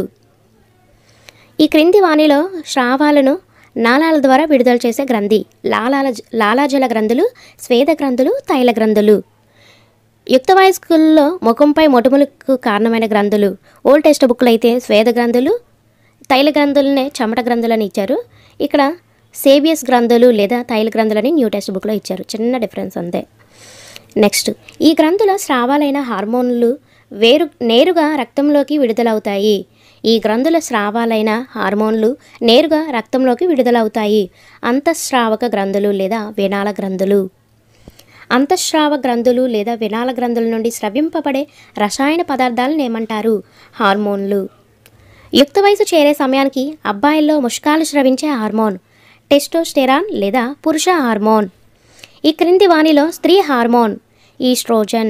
ఈ క్రింది వాణిలో స్రావాలను నాళాల ద్వారా విడుదల చేసే గ్రంథి లాలాల లాలాజల గ్రంథులు స్వేద గ్రంథులు తైల గ్రంథులు యుక్త వయస్కుల్లో ముఖంపై మొటిమలకు కారణమైన గ్రంథులు ఓల్డ్ టెక్స్ట్ బుక్లు అయితే స్వేద గ్రంథులు తైల గ్రంథులనే చెమట గ్రంథులని ఇచ్చారు ఇక్కడ సేబియస్ గ్రంథులు లేదా తైల గ్రంథులని న్యూ టెక్స్ట్ బుక్లో ఇచ్చారు చిన్న డిఫరెన్స్ అంతే నెక్స్ట్ ఈ గ్రంథుల స్రావాలైన హార్మోన్లు వేరు నేరుగా రక్తంలోకి విడుదలవుతాయి ఈ గ్రంథుల స్రావాలైన హార్మోన్లు నేరుగా రక్తంలోకి విడుదలవుతాయి అంతఃస్రావక గ్రంథులు లేదా వినాల గ్రంథులు అంతఃస్రావ గ్రంథులు లేదా వినాల గ్రంథుల నుండి స్రవింపబడే రసాయన పదార్థాలను ఏమంటారు హార్మోన్లు యుక్త వయసు చేరే సమయానికి అబ్బాయిల్లో ముష్కాలు స్రవించే హార్మోన్ టెస్టోస్టెరాన్ లేదా పురుష హార్మోన్ ఈ క్రింది వాణిలో స్త్రీ హార్మోన్ ఈస్ట్రోజన్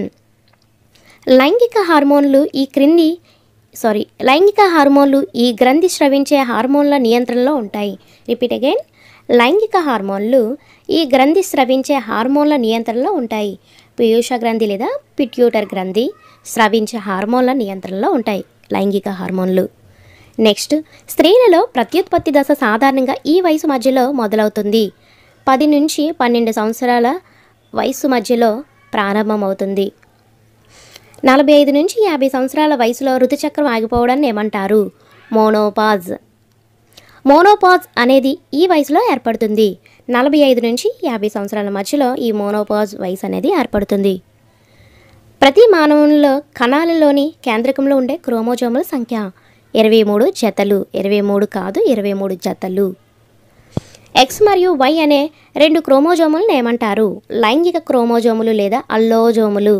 లైంగిక హార్మోన్లు ఈ క్రింది సారీ లైంగిక హార్మోన్లు ఈ గ్రంథి స్రవించే హార్మోన్ల నియంత్రణలో ఉంటాయి రిపీట్ అగైన్ లైంగిక హార్మోన్లు ఈ గ్రంథి స్రవించే హార్మోన్ల నియంత్రణలో ఉంటాయి పీయూష గ్రంథి లేదా పిట్యూటర్ గ్రంథి స్రవించే హార్మోన్ల నియంత్రణలో ఉంటాయి లైంగిక హార్మోన్లు నెక్స్ట్ స్త్రీలలో ప్రత్యుత్పత్తి దశ సాధారణంగా ఈ వయసు మధ్యలో మొదలవుతుంది పది నుంచి పన్నెండు సంవత్సరాల వయసు మధ్యలో ప్రారంభమవుతుంది నలభై ఐదు నుంచి యాభై సంవత్సరాల వయసులో ఋతుచక్రం ఆగిపోవడాన్ని ఏమంటారు మోనోపాజ్ మోనోపాజ్ అనేది ఈ వయసులో ఏర్పడుతుంది నలభై ఐదు నుంచి యాభై సంవత్సరాల మధ్యలో ఈ మోనోపాజ్ వయసు అనేది ఏర్పడుతుంది ప్రతి మానవునిలో కణాలలోని కేంద్రకంలో ఉండే క్రోమోజోముల సంఖ్య ఇరవై మూడు జతలు ఇరవై మూడు కాదు ఇరవై మూడు జతలు ఎక్స్ మరియు వై అనే రెండు క్రోమోజోములను ఏమంటారు లైంగిక క్రోమోజోములు లేదా అల్లోజోములు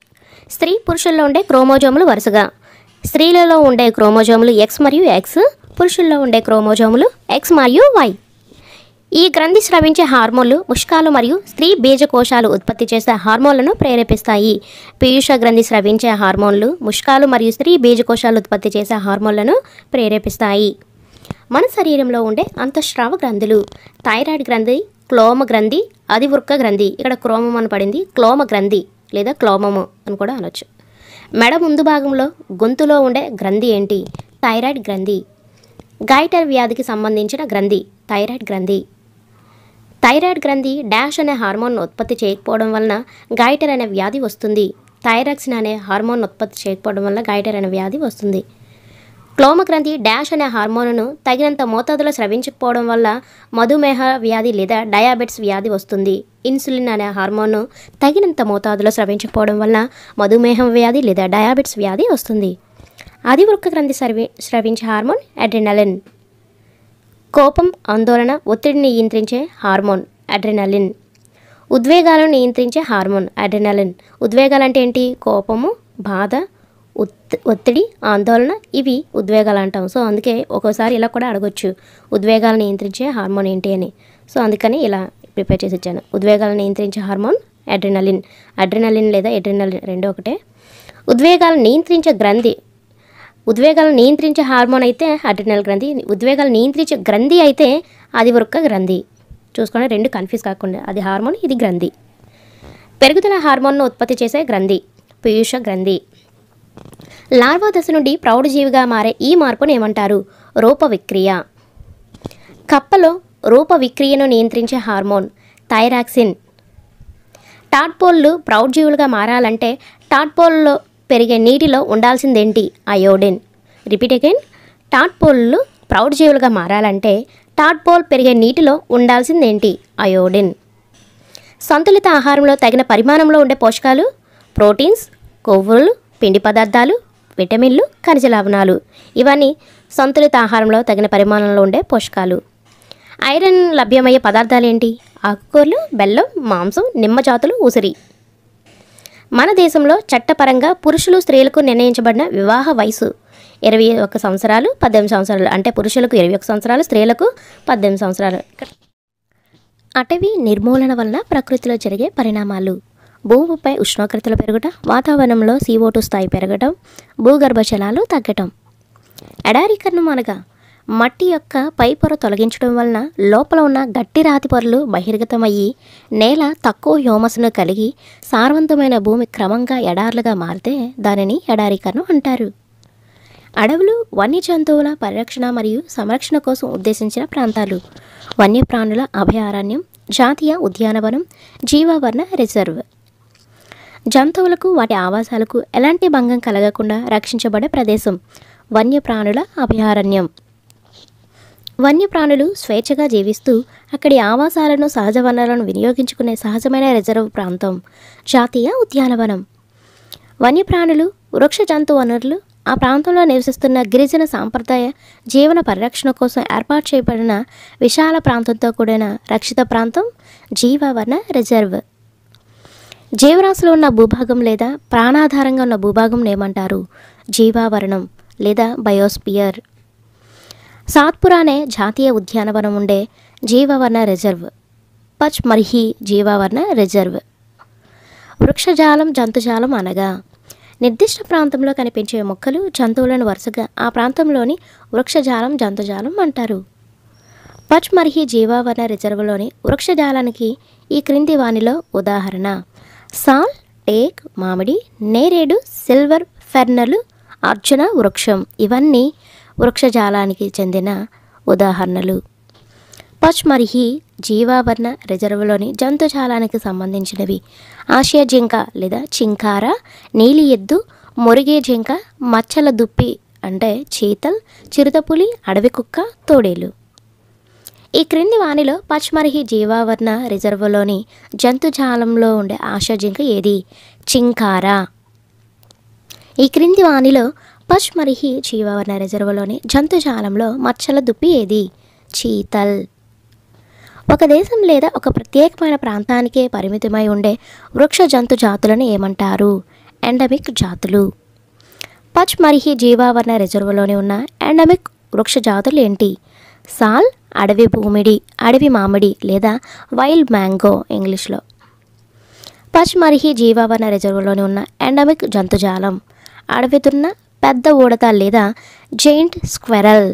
స్త్రీ పురుషుల్లో ఉండే క్రోమోజోములు వరుసగా స్త్రీలలో ఉండే క్రోమోజోములు ఎక్స్ మరియు ఎక్స్ పురుషుల్లో ఉండే క్రోమోజోములు ఎక్స్ మరియు వై ఈ గ్రంథి స్రవించే హార్మోన్లు ముష్కాలు మరియు స్త్రీ బీజకోశాలు ఉత్పత్తి చేసే హార్మోన్లను ప్రేరేపిస్తాయి పీయూష గ్రంథి స్రవించే హార్మోన్లు ముష్కాలు మరియు స్త్రీ బీజకోశాలు ఉత్పత్తి చేసే హార్మోన్లను ప్రేరేపిస్తాయి మన శరీరంలో ఉండే అంతఃస్రావ గ్రంథులు థైరాయిడ్ గ్రంథి క్లోమ గ్రంథి అధివృక్క గ్రంథి ఇక్కడ క్రోమం అని పడింది క్లోమ గ్రంథి లేదా క్లోమము అని కూడా అనొచ్చు మెడ ముందు భాగంలో గొంతులో ఉండే గ్రంథి ఏంటి థైరాయిడ్ గ్రంథి గైటర్ వ్యాధికి సంబంధించిన గ్రంథి థైరాయిడ్ గ్రంథి థైరాయిడ్ గ్రంథి డాష్ అనే హార్మోన్ ఉత్పత్తి చేయకపోవడం వలన గైటర్ అనే వ్యాధి వస్తుంది థైరాక్సిన్ అనే హార్మోన్ ఉత్పత్తి చేయకపోవడం వల్ల గైటర్ అనే వ్యాధి వస్తుంది క్లోమ గ్రంథి డాష్ అనే హార్మోన్ను తగినంత మోతాదులో స్రవించకపోవడం వల్ల మధుమేహ వ్యాధి లేదా డయాబెటిస్ వ్యాధి వస్తుంది ఇన్సులిన్ అనే హార్మోన్ను తగినంత మోతాదులో స్రవించకపోవడం వల్ల మధుమేహం వ్యాధి లేదా డయాబెటిస్ వ్యాధి వస్తుంది అధివృక్క గ్రంథి స్రవి స్రవించే హార్మోన్ అడ్రినలిన్ కోపం ఆందోళన ఒత్తిడిని నియంత్రించే హార్మోన్ అడ్రినలిన్ ఉద్వేగాలను నియంత్రించే హార్మోన్ అడ్రినలిన్ ఉద్వేగాలు అంటే ఏంటి కోపము బాధ ఒత్ ఒత్తిడి ఆందోళన ఇవి ఉద్వేగాలు అంటాం సో అందుకే ఒక్కోసారి ఇలా కూడా అడగొచ్చు ఉద్వేగాలను నియంత్రించే హార్మోన్ ఏంటి అని సో అందుకని ఇలా ప్రిపేర్ చేసి ఇచ్చాను ఉద్వేగాలను నియంత్రించే హార్మోన్ అడ్రినలిన్ అడ్రినలిన్ లేదా ఎడ్రినలిన్ రెండు ఒకటే ఉద్వేగాలను నియంత్రించే గ్రంథి ఉద్వేగాలను నియంత్రించే హార్మోన్ అయితే అడ్రినల్ గ్రంథి ఉద్వేగాలు నియంత్రించే గ్రంథి అయితే అది వృక్క గ్రంథి చూసుకోండి రెండు కన్ఫ్యూజ్ కాకుండా అది హార్మోన్ ఇది గ్రంథి పెరుగుదల హార్మోన్ను ఉత్పత్తి చేసే గ్రంథి పీయూష గ్రంథి లార్వా దశ నుండి ప్రౌఢజీవిగా మారే ఈ మార్పును ఏమంటారు రూప విక్రియ కప్పలో రూప విక్రియను నియంత్రించే హార్మోన్ థైరాక్సిన్ టాడ్పోల్లు ప్రౌఢజీవులుగా మారాలంటే టాడ్పోల్లో పెరిగే నీటిలో ఉండాల్సిందేంటి అయోడిన్ రిపీట్ అగైన్ టాడ్పోల్లు ప్రౌఢజీవులుగా మారాలంటే టాడ్పోల్ పెరిగే నీటిలో ఉండాల్సిందేంటి అయోడిన్ సంతులిత ఆహారంలో తగిన పరిమాణంలో ఉండే పోషకాలు ప్రోటీన్స్ కొవ్వులు పిండి పదార్థాలు విటమిన్లు ఖనిజ లవణాలు ఇవన్నీ సంతులిత ఆహారంలో తగిన పరిమాణంలో ఉండే పోషకాలు ఐరన్ లభ్యమయ్యే పదార్థాలు ఏంటి ఆకుకూరలు బెల్లం మాంసం నిమ్మ జాతులు ఉసిరి మన దేశంలో చట్టపరంగా పురుషులు స్త్రీలకు నిర్ణయించబడిన వివాహ వయసు ఇరవై ఒక సంవత్సరాలు పద్దెనిమిది సంవత్సరాలు అంటే పురుషులకు ఇరవై ఒక సంవత్సరాలు స్త్రీలకు పద్దెనిమిది సంవత్సరాలు అటవీ నిర్మూలన వలన ప్రకృతిలో జరిగే పరిణామాలు భూమిపై ఉష్ణోగ్రతలు పెరగటం వాతావరణంలో CO2 స్థాయి పెరగటం భూగర్భ జలాలు తగ్గటం ఎడారీకరణం అనగా మట్టి యొక్క పై పొర తొలగించడం వలన లోపల ఉన్న గట్టి రాతి పొరలు బహిర్గతమయ్యి నేల తక్కువ హ్యూమస్ను కలిగి సారవంతమైన భూమి క్రమంగా ఎడార్లుగా మారితే దానిని ఎడారీకరణం అంటారు అడవులు వన్య జంతువుల పరిరక్షణ మరియు సంరక్షణ కోసం ఉద్దేశించిన ప్రాంతాలు వన్యప్రాణుల అభయారణ్యం జాతీయ ఉద్యానవనం జీవావరణ రిజర్వ్ జంతువులకు వాటి ఆవాసాలకు ఎలాంటి భంగం కలగకుండా రక్షించబడే ప్రదేశం వన్యప్రాణుల అభయారణ్యం వన్యప్రాణులు స్వేచ్ఛగా జీవిస్తూ అక్కడి ఆవాసాలను సహజ వనరులను వినియోగించుకునే సహజమైన రిజర్వ్ ప్రాంతం జాతీయ ఉద్యానవనం వన్యప్రాణులు వృక్ష జంతు వనరులు ఆ ప్రాంతంలో నివసిస్తున్న గిరిజన సాంప్రదాయ జీవన పరిరక్షణ కోసం ఏర్పాటు చేయబడిన విశాల ప్రాంతంతో కూడిన రక్షిత ప్రాంతం జీవావరణ రిజర్వ్ జీవరాశులు ఉన్న భూభాగం లేదా ప్రాణాధారంగా ఉన్న భూభాగం ఏమంటారు జీవావరణం లేదా బయోస్పియర్ సాత్పురా అనే జాతీయ ఉద్యానవనం ఉండే జీవావరణ రిజర్వ్ పచ్ మర్హి జీవావరణ రిజర్వ్ వృక్షజాలం జంతుజాలం అనగా నిర్దిష్ట ప్రాంతంలో కనిపించే మొక్కలు జంతువులను వరుసగా ఆ ప్రాంతంలోని వృక్షజాలం జంతుజాలం అంటారు పచ్మర్హి జీవావరణ రిజర్వులోని వృక్షజాలానికి ఈ క్రింది వానిలో ఉదాహరణ సాల్ టేక్ మామిడి నేరేడు సిల్వర్ ఫెర్నలు అర్జున వృక్షం ఇవన్నీ వృక్షజాలానికి చెందిన ఉదాహరణలు పచ్మర్హి జీవావరణ రిజర్వులోని జంతుజాలానికి సంబంధించినవి ఆసియా జింక లేదా చింకార నీలి ఎద్దు మురిగే జింక మచ్చల దుప్పి అంటే చీతల్ చిరుతపులి అడవి కుక్క తోడేలు ఈ క్రింది వానిలో పచ్మర్హి జీవావరణ రిజర్వులోని జంతుజాలంలో ఉండే ఆశా జింక ఏది చింకార ఈ క్రింది వానిలో పచ్మర్హి జీవావరణ రిజర్వులోని జంతుజాలంలో మచ్చల దుప్పి ఏది చీతల్ ఒక దేశం లేదా ఒక ప్రత్యేకమైన ప్రాంతానికే పరిమితమై ఉండే వృక్ష జంతు జాతులను ఏమంటారు ఎండమిక్ జాతులు పచ్మర్హి జీవావరణ రిజర్వులోని ఉన్న ఎండమిక్ వృక్ష జాతులు ఏంటి సాల్ అడవి భూమిడి అడవి మామిడి లేదా వైల్డ్ మ్యాంగో ఇంగ్లీష్లో పచ్మరిహి జీవావరణ రిజర్వులోని ఉన్న ఎండమిక్ జంతుజాలం అడవితున్న పెద్ద ఊడత లేదా జైంట్ స్క్వెరల్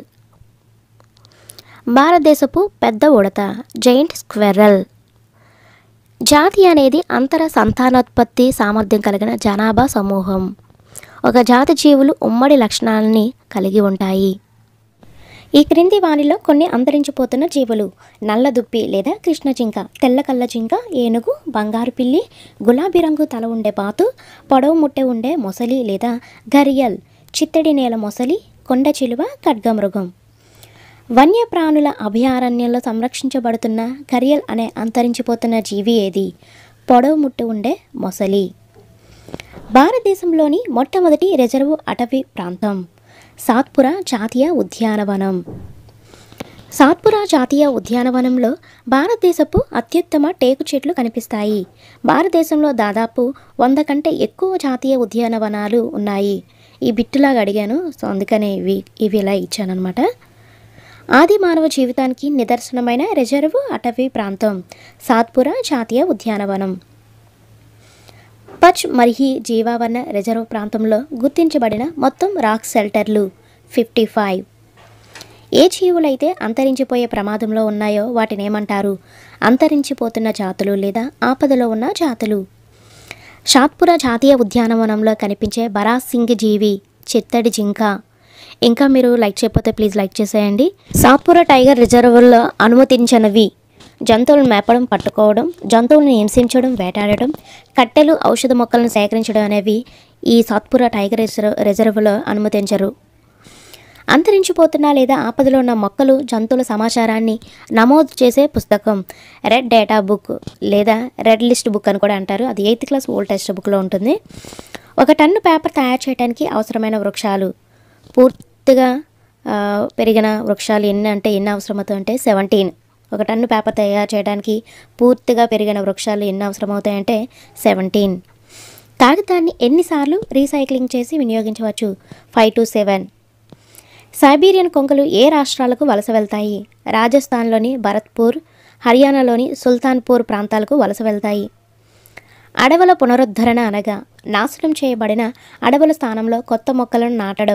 భారతదేశపు పెద్ద ఉడత జైంట్ స్క్వెరల్ జాతి అనేది అంతర సంతానోత్పత్తి సామర్థ్యం కలిగిన జనాభా సమూహం ఒక జాతి జీవులు ఉమ్మడి లక్షణాలని కలిగి ఉంటాయి ఈ క్రింది వానిలో కొన్ని అంతరించిపోతున్న జీవులు నల్ల దుప్పి లేదా కృష్ణ జింక తెల్ల కళ్ళ జింక ఏనుగు బంగారు పిల్లి గులాబీ రంగు తల ఉండే బాతు పొడవు ముట్టె ఉండే మొసలి లేదా గరియల్ చిత్తడి నేల మొసలి కొండ చిలువ ఖడ్గమృగం వన్యప్రాణుల అభయారణ్యంలో సంరక్షించబడుతున్న కరియల్ అనే అంతరించిపోతున్న జీవి ఏది పొడవు ముట్టు ఉండే మొసలి భారతదేశంలోని మొట్టమొదటి రిజర్వు అటవీ ప్రాంతం సాత్పుర జాతీయ ఉద్యానవనం సాత్పురా జాతీయ ఉద్యానవనంలో భారతదేశపు అత్యుత్తమ టేకు చెట్లు కనిపిస్తాయి భారతదేశంలో దాదాపు వంద కంటే ఎక్కువ జాతీయ ఉద్యానవనాలు ఉన్నాయి ఈ బిట్టులాగా అడిగాను సో అందుకనే ఇవి ఇవి ఇలా ఇచ్చానమాట ఆది మానవ జీవితానికి నిదర్శనమైన రిజర్వ్ అటవీ ప్రాంతం సాత్పురా జాతీయ ఉద్యానవనం పచ్ మరిహి జీవావరణ రిజర్వ్ ప్రాంతంలో గుర్తించబడిన మొత్తం రాక్ షెల్టర్లు ఫిఫ్టీ ఫైవ్ ఏ జీవులైతే అంతరించిపోయే ప్రమాదంలో ఉన్నాయో వాటిని ఏమంటారు అంతరించిపోతున్న జాతులు లేదా ఆపదలో ఉన్న జాతులు షాత్పుర జాతీయ ఉద్యానవనంలో కనిపించే బరాస్ సింగ్ జీవి చిత్తడి జింక ఇంకా మీరు లైక్ చేయకపోతే ప్లీజ్ లైక్ చేసేయండి సాత్పుర టైగర్ రిజర్వుల్లో అనుమతించినవి జంతువులను మేపడం పట్టుకోవడం జంతువులను హింసించడం వేటాడడం కట్టెలు ఔషధ మొక్కలను సేకరించడం అనేవి ఈ సాత్పుర టైగర్ రిజర్వ్ రిజర్వులో అనుమతించరు అంతరించిపోతున్న లేదా ఆపదలో ఉన్న మొక్కలు జంతువుల సమాచారాన్ని నమోదు చేసే పుస్తకం రెడ్ డేటా బుక్ లేదా రెడ్ లిస్ట్ బుక్ అని కూడా అంటారు అది ఎయిత్ క్లాస్ ఓల్డ్ టెక్స్ట్ బుక్లో ఉంటుంది ఒక టన్ను పేపర్ తయారు చేయడానికి అవసరమైన వృక్షాలు పూర్తిగా ఆ, పెరిగిన వృక్షాలు ఎన్ని అంటే ఎన్ని అవసరమవుతాయి అంటే సెవెంటీన్ ఒక టన్ను పేపర్ తయారు చేయడానికి పూర్తిగా పెరిగిన వృక్షాలు ఎన్ని అవసరమవుతాయంటే సెవెంటీన్ కాగితాన్ని ఎన్నిసార్లు రీసైక్లింగ్ చేసి వినియోగించవచ్చు ఫైవ్ టు సెవెన్ సైబీరియన్ కొంగలు ఏ రాష్ట్రాలకు వలస వెళ్తాయి రాజస్థాన్లోని భరత్పూర్ హర్యానాలోని సుల్తాన్పూర్ ప్రాంతాలకు వలస వెళ్తాయి అడవుల పునరుద్ధరణ అనగా నాశనం చేయబడిన అడవుల స్థానంలో కొత్త మొక్కలను నాటడం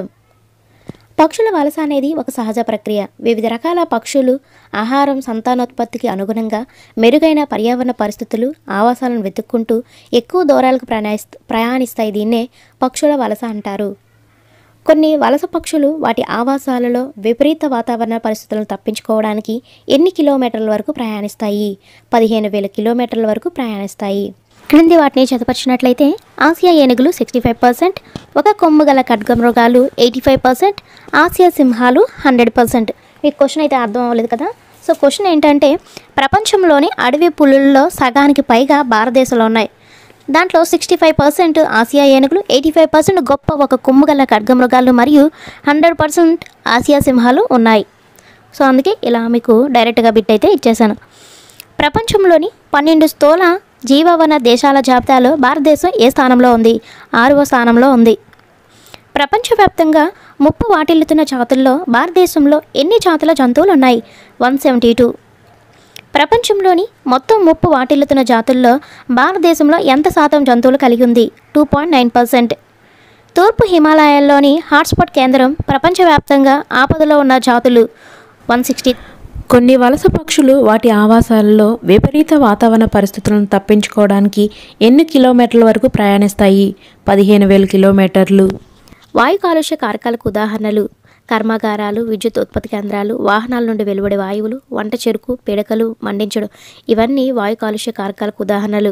పక్షుల వలస అనేది ఒక సహజ ప్రక్రియ వివిధ రకాల పక్షులు ఆహారం సంతానోత్పత్తికి అనుగుణంగా మెరుగైన పర్యావరణ పరిస్థితులు ఆవాసాలను వెతుక్కుంటూ ఎక్కువ దూరాలకు ప్రయాణిస్త ప్రయాణిస్తాయి దీన్నే పక్షుల వలస అంటారు కొన్ని వలస పక్షులు వాటి ఆవాసాలలో విపరీత వాతావరణ పరిస్థితులను తప్పించుకోవడానికి ఎన్ని కిలోమీటర్ల వరకు ప్రయాణిస్తాయి పదిహేను వేల కిలోమీటర్ల వరకు ప్రయాణిస్తాయి క్రింది వాటిని చదపరిచినట్లయితే ఆసియా ఏనుగులు సిక్స్టీ ఫైవ్ పర్సెంట్ ఒక కొమ్ము గల ఖడ్గమృగాలు ఎయిటీ ఫైవ్ పర్సెంట్ ఆసియా సింహాలు హండ్రెడ్ పర్సెంట్ ఈ క్వశ్చన్ అయితే అర్థం అవ్వలేదు కదా సో క్వశ్చన్ ఏంటంటే ప్రపంచంలోని అడవి పులుల్లో సగానికి పైగా భారతదేశంలో ఉన్నాయి దాంట్లో సిక్స్టీ ఫైవ్ పర్సెంట్ ఆసియా ఏనుగులు ఎయిటీ ఫైవ్ పర్సెంట్ గొప్ప ఒక కొమ్ము గల ఖడ్గమృగాలు మరియు హండ్రెడ్ పర్సెంట్ ఆసియా సింహాలు ఉన్నాయి సో అందుకే ఇలా మీకు డైరెక్ట్గా బిట్ అయితే ఇచ్చేసాను ప్రపంచంలోని పన్నెండు స్థూల జీవవన దేశాల జాబితాలో భారతదేశం ఏ స్థానంలో ఉంది ఆరవ స్థానంలో ఉంది ప్రపంచవ్యాప్తంగా ముప్పు వాటిల్లుతున్న జాతుల్లో భారతదేశంలో ఎన్ని జాతుల జంతువులు ఉన్నాయి వన్ సెవెంటీ టూ ప్రపంచంలోని మొత్తం ముప్పు వాటిల్లుతున్న జాతుల్లో భారతదేశంలో ఎంత శాతం జంతువులు కలిగి ఉంది టూ పాయింట్ నైన్ పర్సెంట్ తూర్పు హిమాలయాల్లోని హాట్స్పాట్ కేంద్రం ప్రపంచవ్యాప్తంగా ఆపదలో ఉన్న జాతులు వన్ సిక్స్టీ కొన్ని వలస పక్షులు వాటి ఆవాసాలలో విపరీత వాతావరణ పరిస్థితులను తప్పించుకోవడానికి ఎన్ని కిలోమీటర్ల వరకు ప్రయాణిస్తాయి పదిహేను వేల కిలోమీటర్లు వాయు కాలుష్య కారకాలకు ఉదాహరణలు కర్మాగారాలు విద్యుత్ ఉత్పత్తి కేంద్రాలు వాహనాల నుండి వెలువడే వాయువులు వంట చెరుకు పిడకలు మండించడం ఇవన్నీ వాయు కాలుష్య కారకాలకు ఉదాహరణలు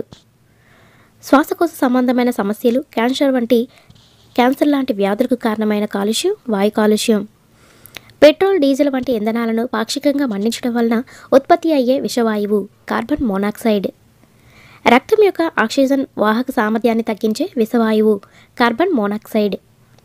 శ్వాసకోశ సంబంధమైన సమస్యలు క్యాన్సర్ వంటి క్యాన్సర్ లాంటి వ్యాధులకు కారణమైన కాలుష్యం వాయు కాలుష్యం పెట్రోల్ డీజిల్ వంటి ఇంధనాలను పాక్షికంగా మండించడం వలన ఉత్పత్తి అయ్యే విషవాయువు కార్బన్ మోనాక్సైడ్ రక్తం యొక్క ఆక్సిజన్ వాహక సామర్థ్యాన్ని తగ్గించే విషవాయువు కార్బన్ మోనాక్సైడ్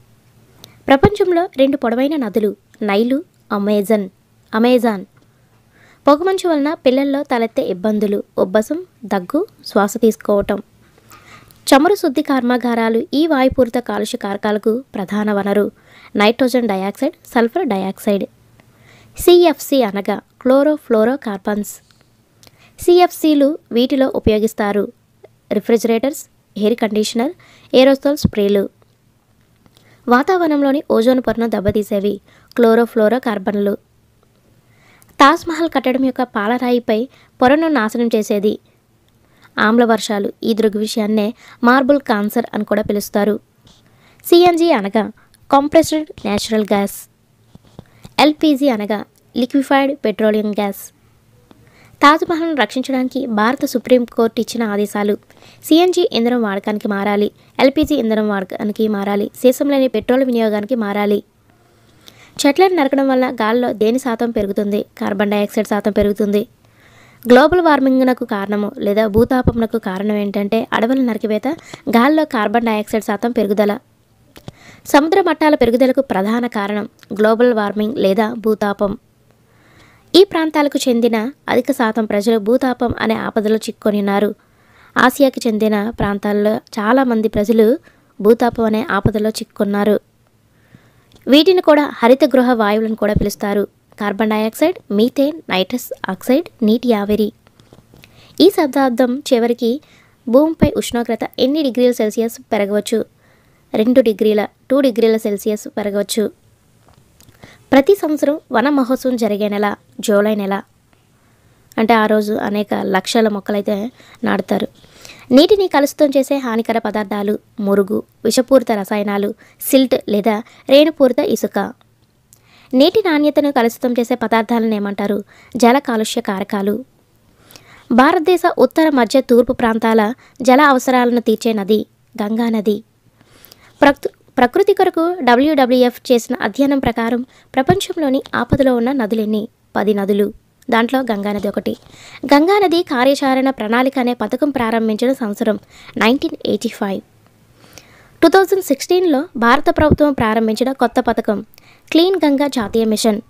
ప్రపంచంలో రెండు పొడవైన నదులు నైలు అమెజాన్ అమెజాన్ పొగమంచు వలన పిల్లల్లో తలెత్తే ఇబ్బందులు ఉబ్బసం దగ్గు శ్వాస తీసుకోవటం చమురు శుద్ధి కర్మాగారాలు ఈ వాయుపూరిత కాలుష్య కారకాలకు ప్రధాన వనరు nitrogen dioxide sulphur dioxide CFC అనగా క్లోరోఫ్లోరో కార్బన్స్ సిఎఫ్సిలు వీటిలో ఉపయోగిస్తారు రిఫ్రిజిరేటర్స్ ఎయిర్ కండిషనర్ ఏరోసోల్ స్ప్రేలు వాతావరణంలోని ఓజోన్ పొరను దెబ్బతీసేవి క్లోరోఫ్లోరో కార్బన్లు తాజ్మహల్ కట్టడం యొక్క పాలరాయిపై పొరను నాశనం చేసేది ఆమ్ల వర్షాలు ఈ దృగ్విషయాన్నే మార్బుల్ కాన్సర్ అని కూడా పిలుస్తారు సిఎన్జి అనగా కాంప్రెస్డ్ న్యాచురల్ గ్యాస్ ఎల్పిజి అనగా లిక్విఫైడ్ పెట్రోలియం గ్యాస్ తాజ్మహల్ను రక్షించడానికి భారత సుప్రీంకోర్టు ఇచ్చిన ఆదేశాలు సిఎన్జి ఇంధనం వాడకానికి మారాలి ఎల్పిజి ఇంధనం వాడకానికి మారాలి సీసంలోని పెట్రోల్ వినియోగానికి మారాలి చెట్లను నరకడం వల్ల గాలిలో దేని శాతం పెరుగుతుంది కార్బన్ డైఆక్సైడ్ శాతం పెరుగుతుంది గ్లోబల్ వార్మింగ్నకు కారణము లేదా భూతాపమునకు కారణం ఏంటంటే అడవుల నరికివేత గాలిలో కార్బన్ డైఆక్సైడ్ శాతం పెరుగుదల సముద్ర మట్టాల పెరుగుదలకు ప్రధాన కారణం గ్లోబల్ వార్మింగ్ లేదా భూతాపం ఈ ప్రాంతాలకు చెందిన అధిక శాతం ప్రజలు భూతాపం అనే ఆపదలో చిక్కుకొని ఉన్నారు ఆసియాకి చెందిన ప్రాంతాల్లో చాలామంది ప్రజలు భూతాపం అనే ఆపదలో చిక్కుకున్నారు వీటిని కూడా హరిత గృహ వాయువులను కూడా పిలుస్తారు carbon dioxide methane nitrous oxide నీటి ఆవిరి ఈ శతాబ్దం చివరికి భూమిపై ఉష్ణోగ్రత ఎన్ని డిగ్రీల సెల్సియస్ పెరగవచ్చు రెండు డిగ్రీల టూ డిగ్రీల సెల్సియస్ పెరగవచ్చు ప్రతి సంవత్సరం వన మహోత్సవం జరిగే నెల జూలై నెల అంటే ఆ రోజు అనేక లక్షల మొక్కలైతే నాటుతారు నీటిని కలుషితం చేసే హానికర పదార్థాలు మురుగు విషపూరిత రసాయనాలు సిల్ట్ లేదా రేణుపూరిత ఇసుక నీటి నాణ్యతను కలుషితం చేసే పదార్థాలను ఏమంటారు జల కాలుష్య కారకాలు భారతదేశ ఉత్తర మధ్య తూర్పు ప్రాంతాల జల అవసరాలను తీర్చే నది గంగా నది ప్రకృ ప్రకృతి కొరకు డబ్ల్యూడబ్ల్యూఎఫ్ చేసిన అధ్యయనం ప్రకారం ప్రపంచంలోని ఆపదలో ఉన్న నదులెన్ని పది నదులు దాంట్లో గంగానది ఒకటి గంగానది కార్యాచరణ ప్రణాళిక అనే పథకం ప్రారంభించిన సంవత్సరం nineteen eighty five two thousand సిక్స్టీన్లో భారత ప్రభుత్వం ప్రారంభించిన కొత్త పథకం క్లీన్ గంగా జాతీయ మిషన్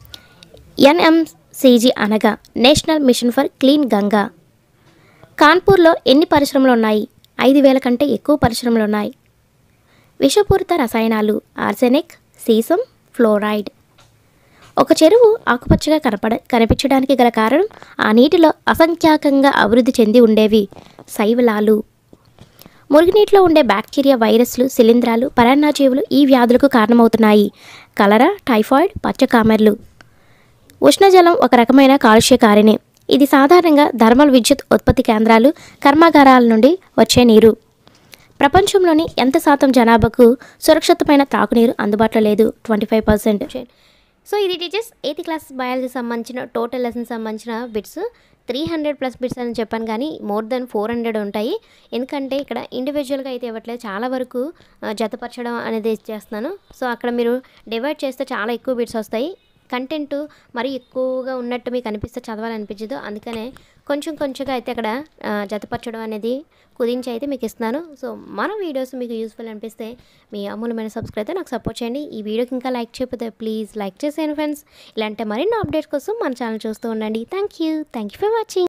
ఎన్ఎంసీజీ అనగా national mission for clean Ganga కాన్పూర్లో ఎన్ని పరిశ్రమలు ఉన్నాయి ఐదు వేల కంటే ఎక్కువ పరిశ్రమలు ఉన్నాయి విషపూరిత రసాయనాలు ఆర్సెనిక్ సీసం ఫ్లోరైడ్ ఒక చెరువు ఆకుపచ్చగా కనపడ కనిపించడానికి గల కారణం ఆ నీటిలో అసంఖ్యాకంగా అభివృద్ధి చెంది ఉండేవి శైవలాలు మురుగునీటిలో ఉండే బ్యాక్టీరియా వైరస్లు శిలీంధ్రాలు పరాన్నజీవులు ఈ వ్యాధులకు కారణమవుతున్నాయి కలరా టైఫాయిడ్ పచ్చకామెర్లు ఉష్ణజలం ఒక రకమైన కాలుష్యకారిణి ఇది సాధారణంగా థర్మల్ విద్యుత్ ఉత్పత్తి కేంద్రాలు కర్మాగారాల నుండి వచ్చే నీరు ప్రపంచంలోని ఎంత శాతం జనాభాకు సురక్షితమైన త్రాగునీరు అందుబాటులో లేదు ట్వంటీ ఫైవ్ పర్సెంట్ సో ఇది టీచర్స్ ఎయిత్ క్లాస్ బయాలజీ సంబంధించిన టోటల్ లెసన్ సంబంధించిన bits three hundred plus bits అని చెప్పాను కానీ మోర్ దెన్ ఫోర్ హండ్రెడ్ ఉంటాయి ఎందుకంటే ఇక్కడ ఇండివిజువల్గా అయితే ఇవ్వట్లేదు చాలా వరకు ఆ, జతపరచడం అనేది చేస్తున్నాను సో అక్కడ మీరు డివైడ్ చేస్తే చాలా ఎక్కువ బిట్స్ వస్తాయి కంటెంట్ మరీ ఎక్కువగా ఉన్నట్టు మీకు అనిపిస్తే చదవాలనిపించదు అందుకనే కొంచెం కొంచెంగా అయితే అక్కడ ఆ, జతపరచడం అనేది కుదించి అయితే మీకు ఇస్తున్నాను సో మన వీడియోస్ మీకు యూస్ఫుల్ అనిపిస్తే మీ అమూల్యమైన సబ్స్క్రైబ్ అయితే నాకు సపోర్ట్ చేయండి ఈ వీడియోకి ఇంకా లైక్ చేయకపోతే ప్లీజ్ లైక్ చేసేయండి ఫ్రెండ్స్ ఇలాంటి మరిన్ని అప్డేట్స్ కోసం మన ఛానల్ చూస్తూ ఉండండి thank you thank you for watching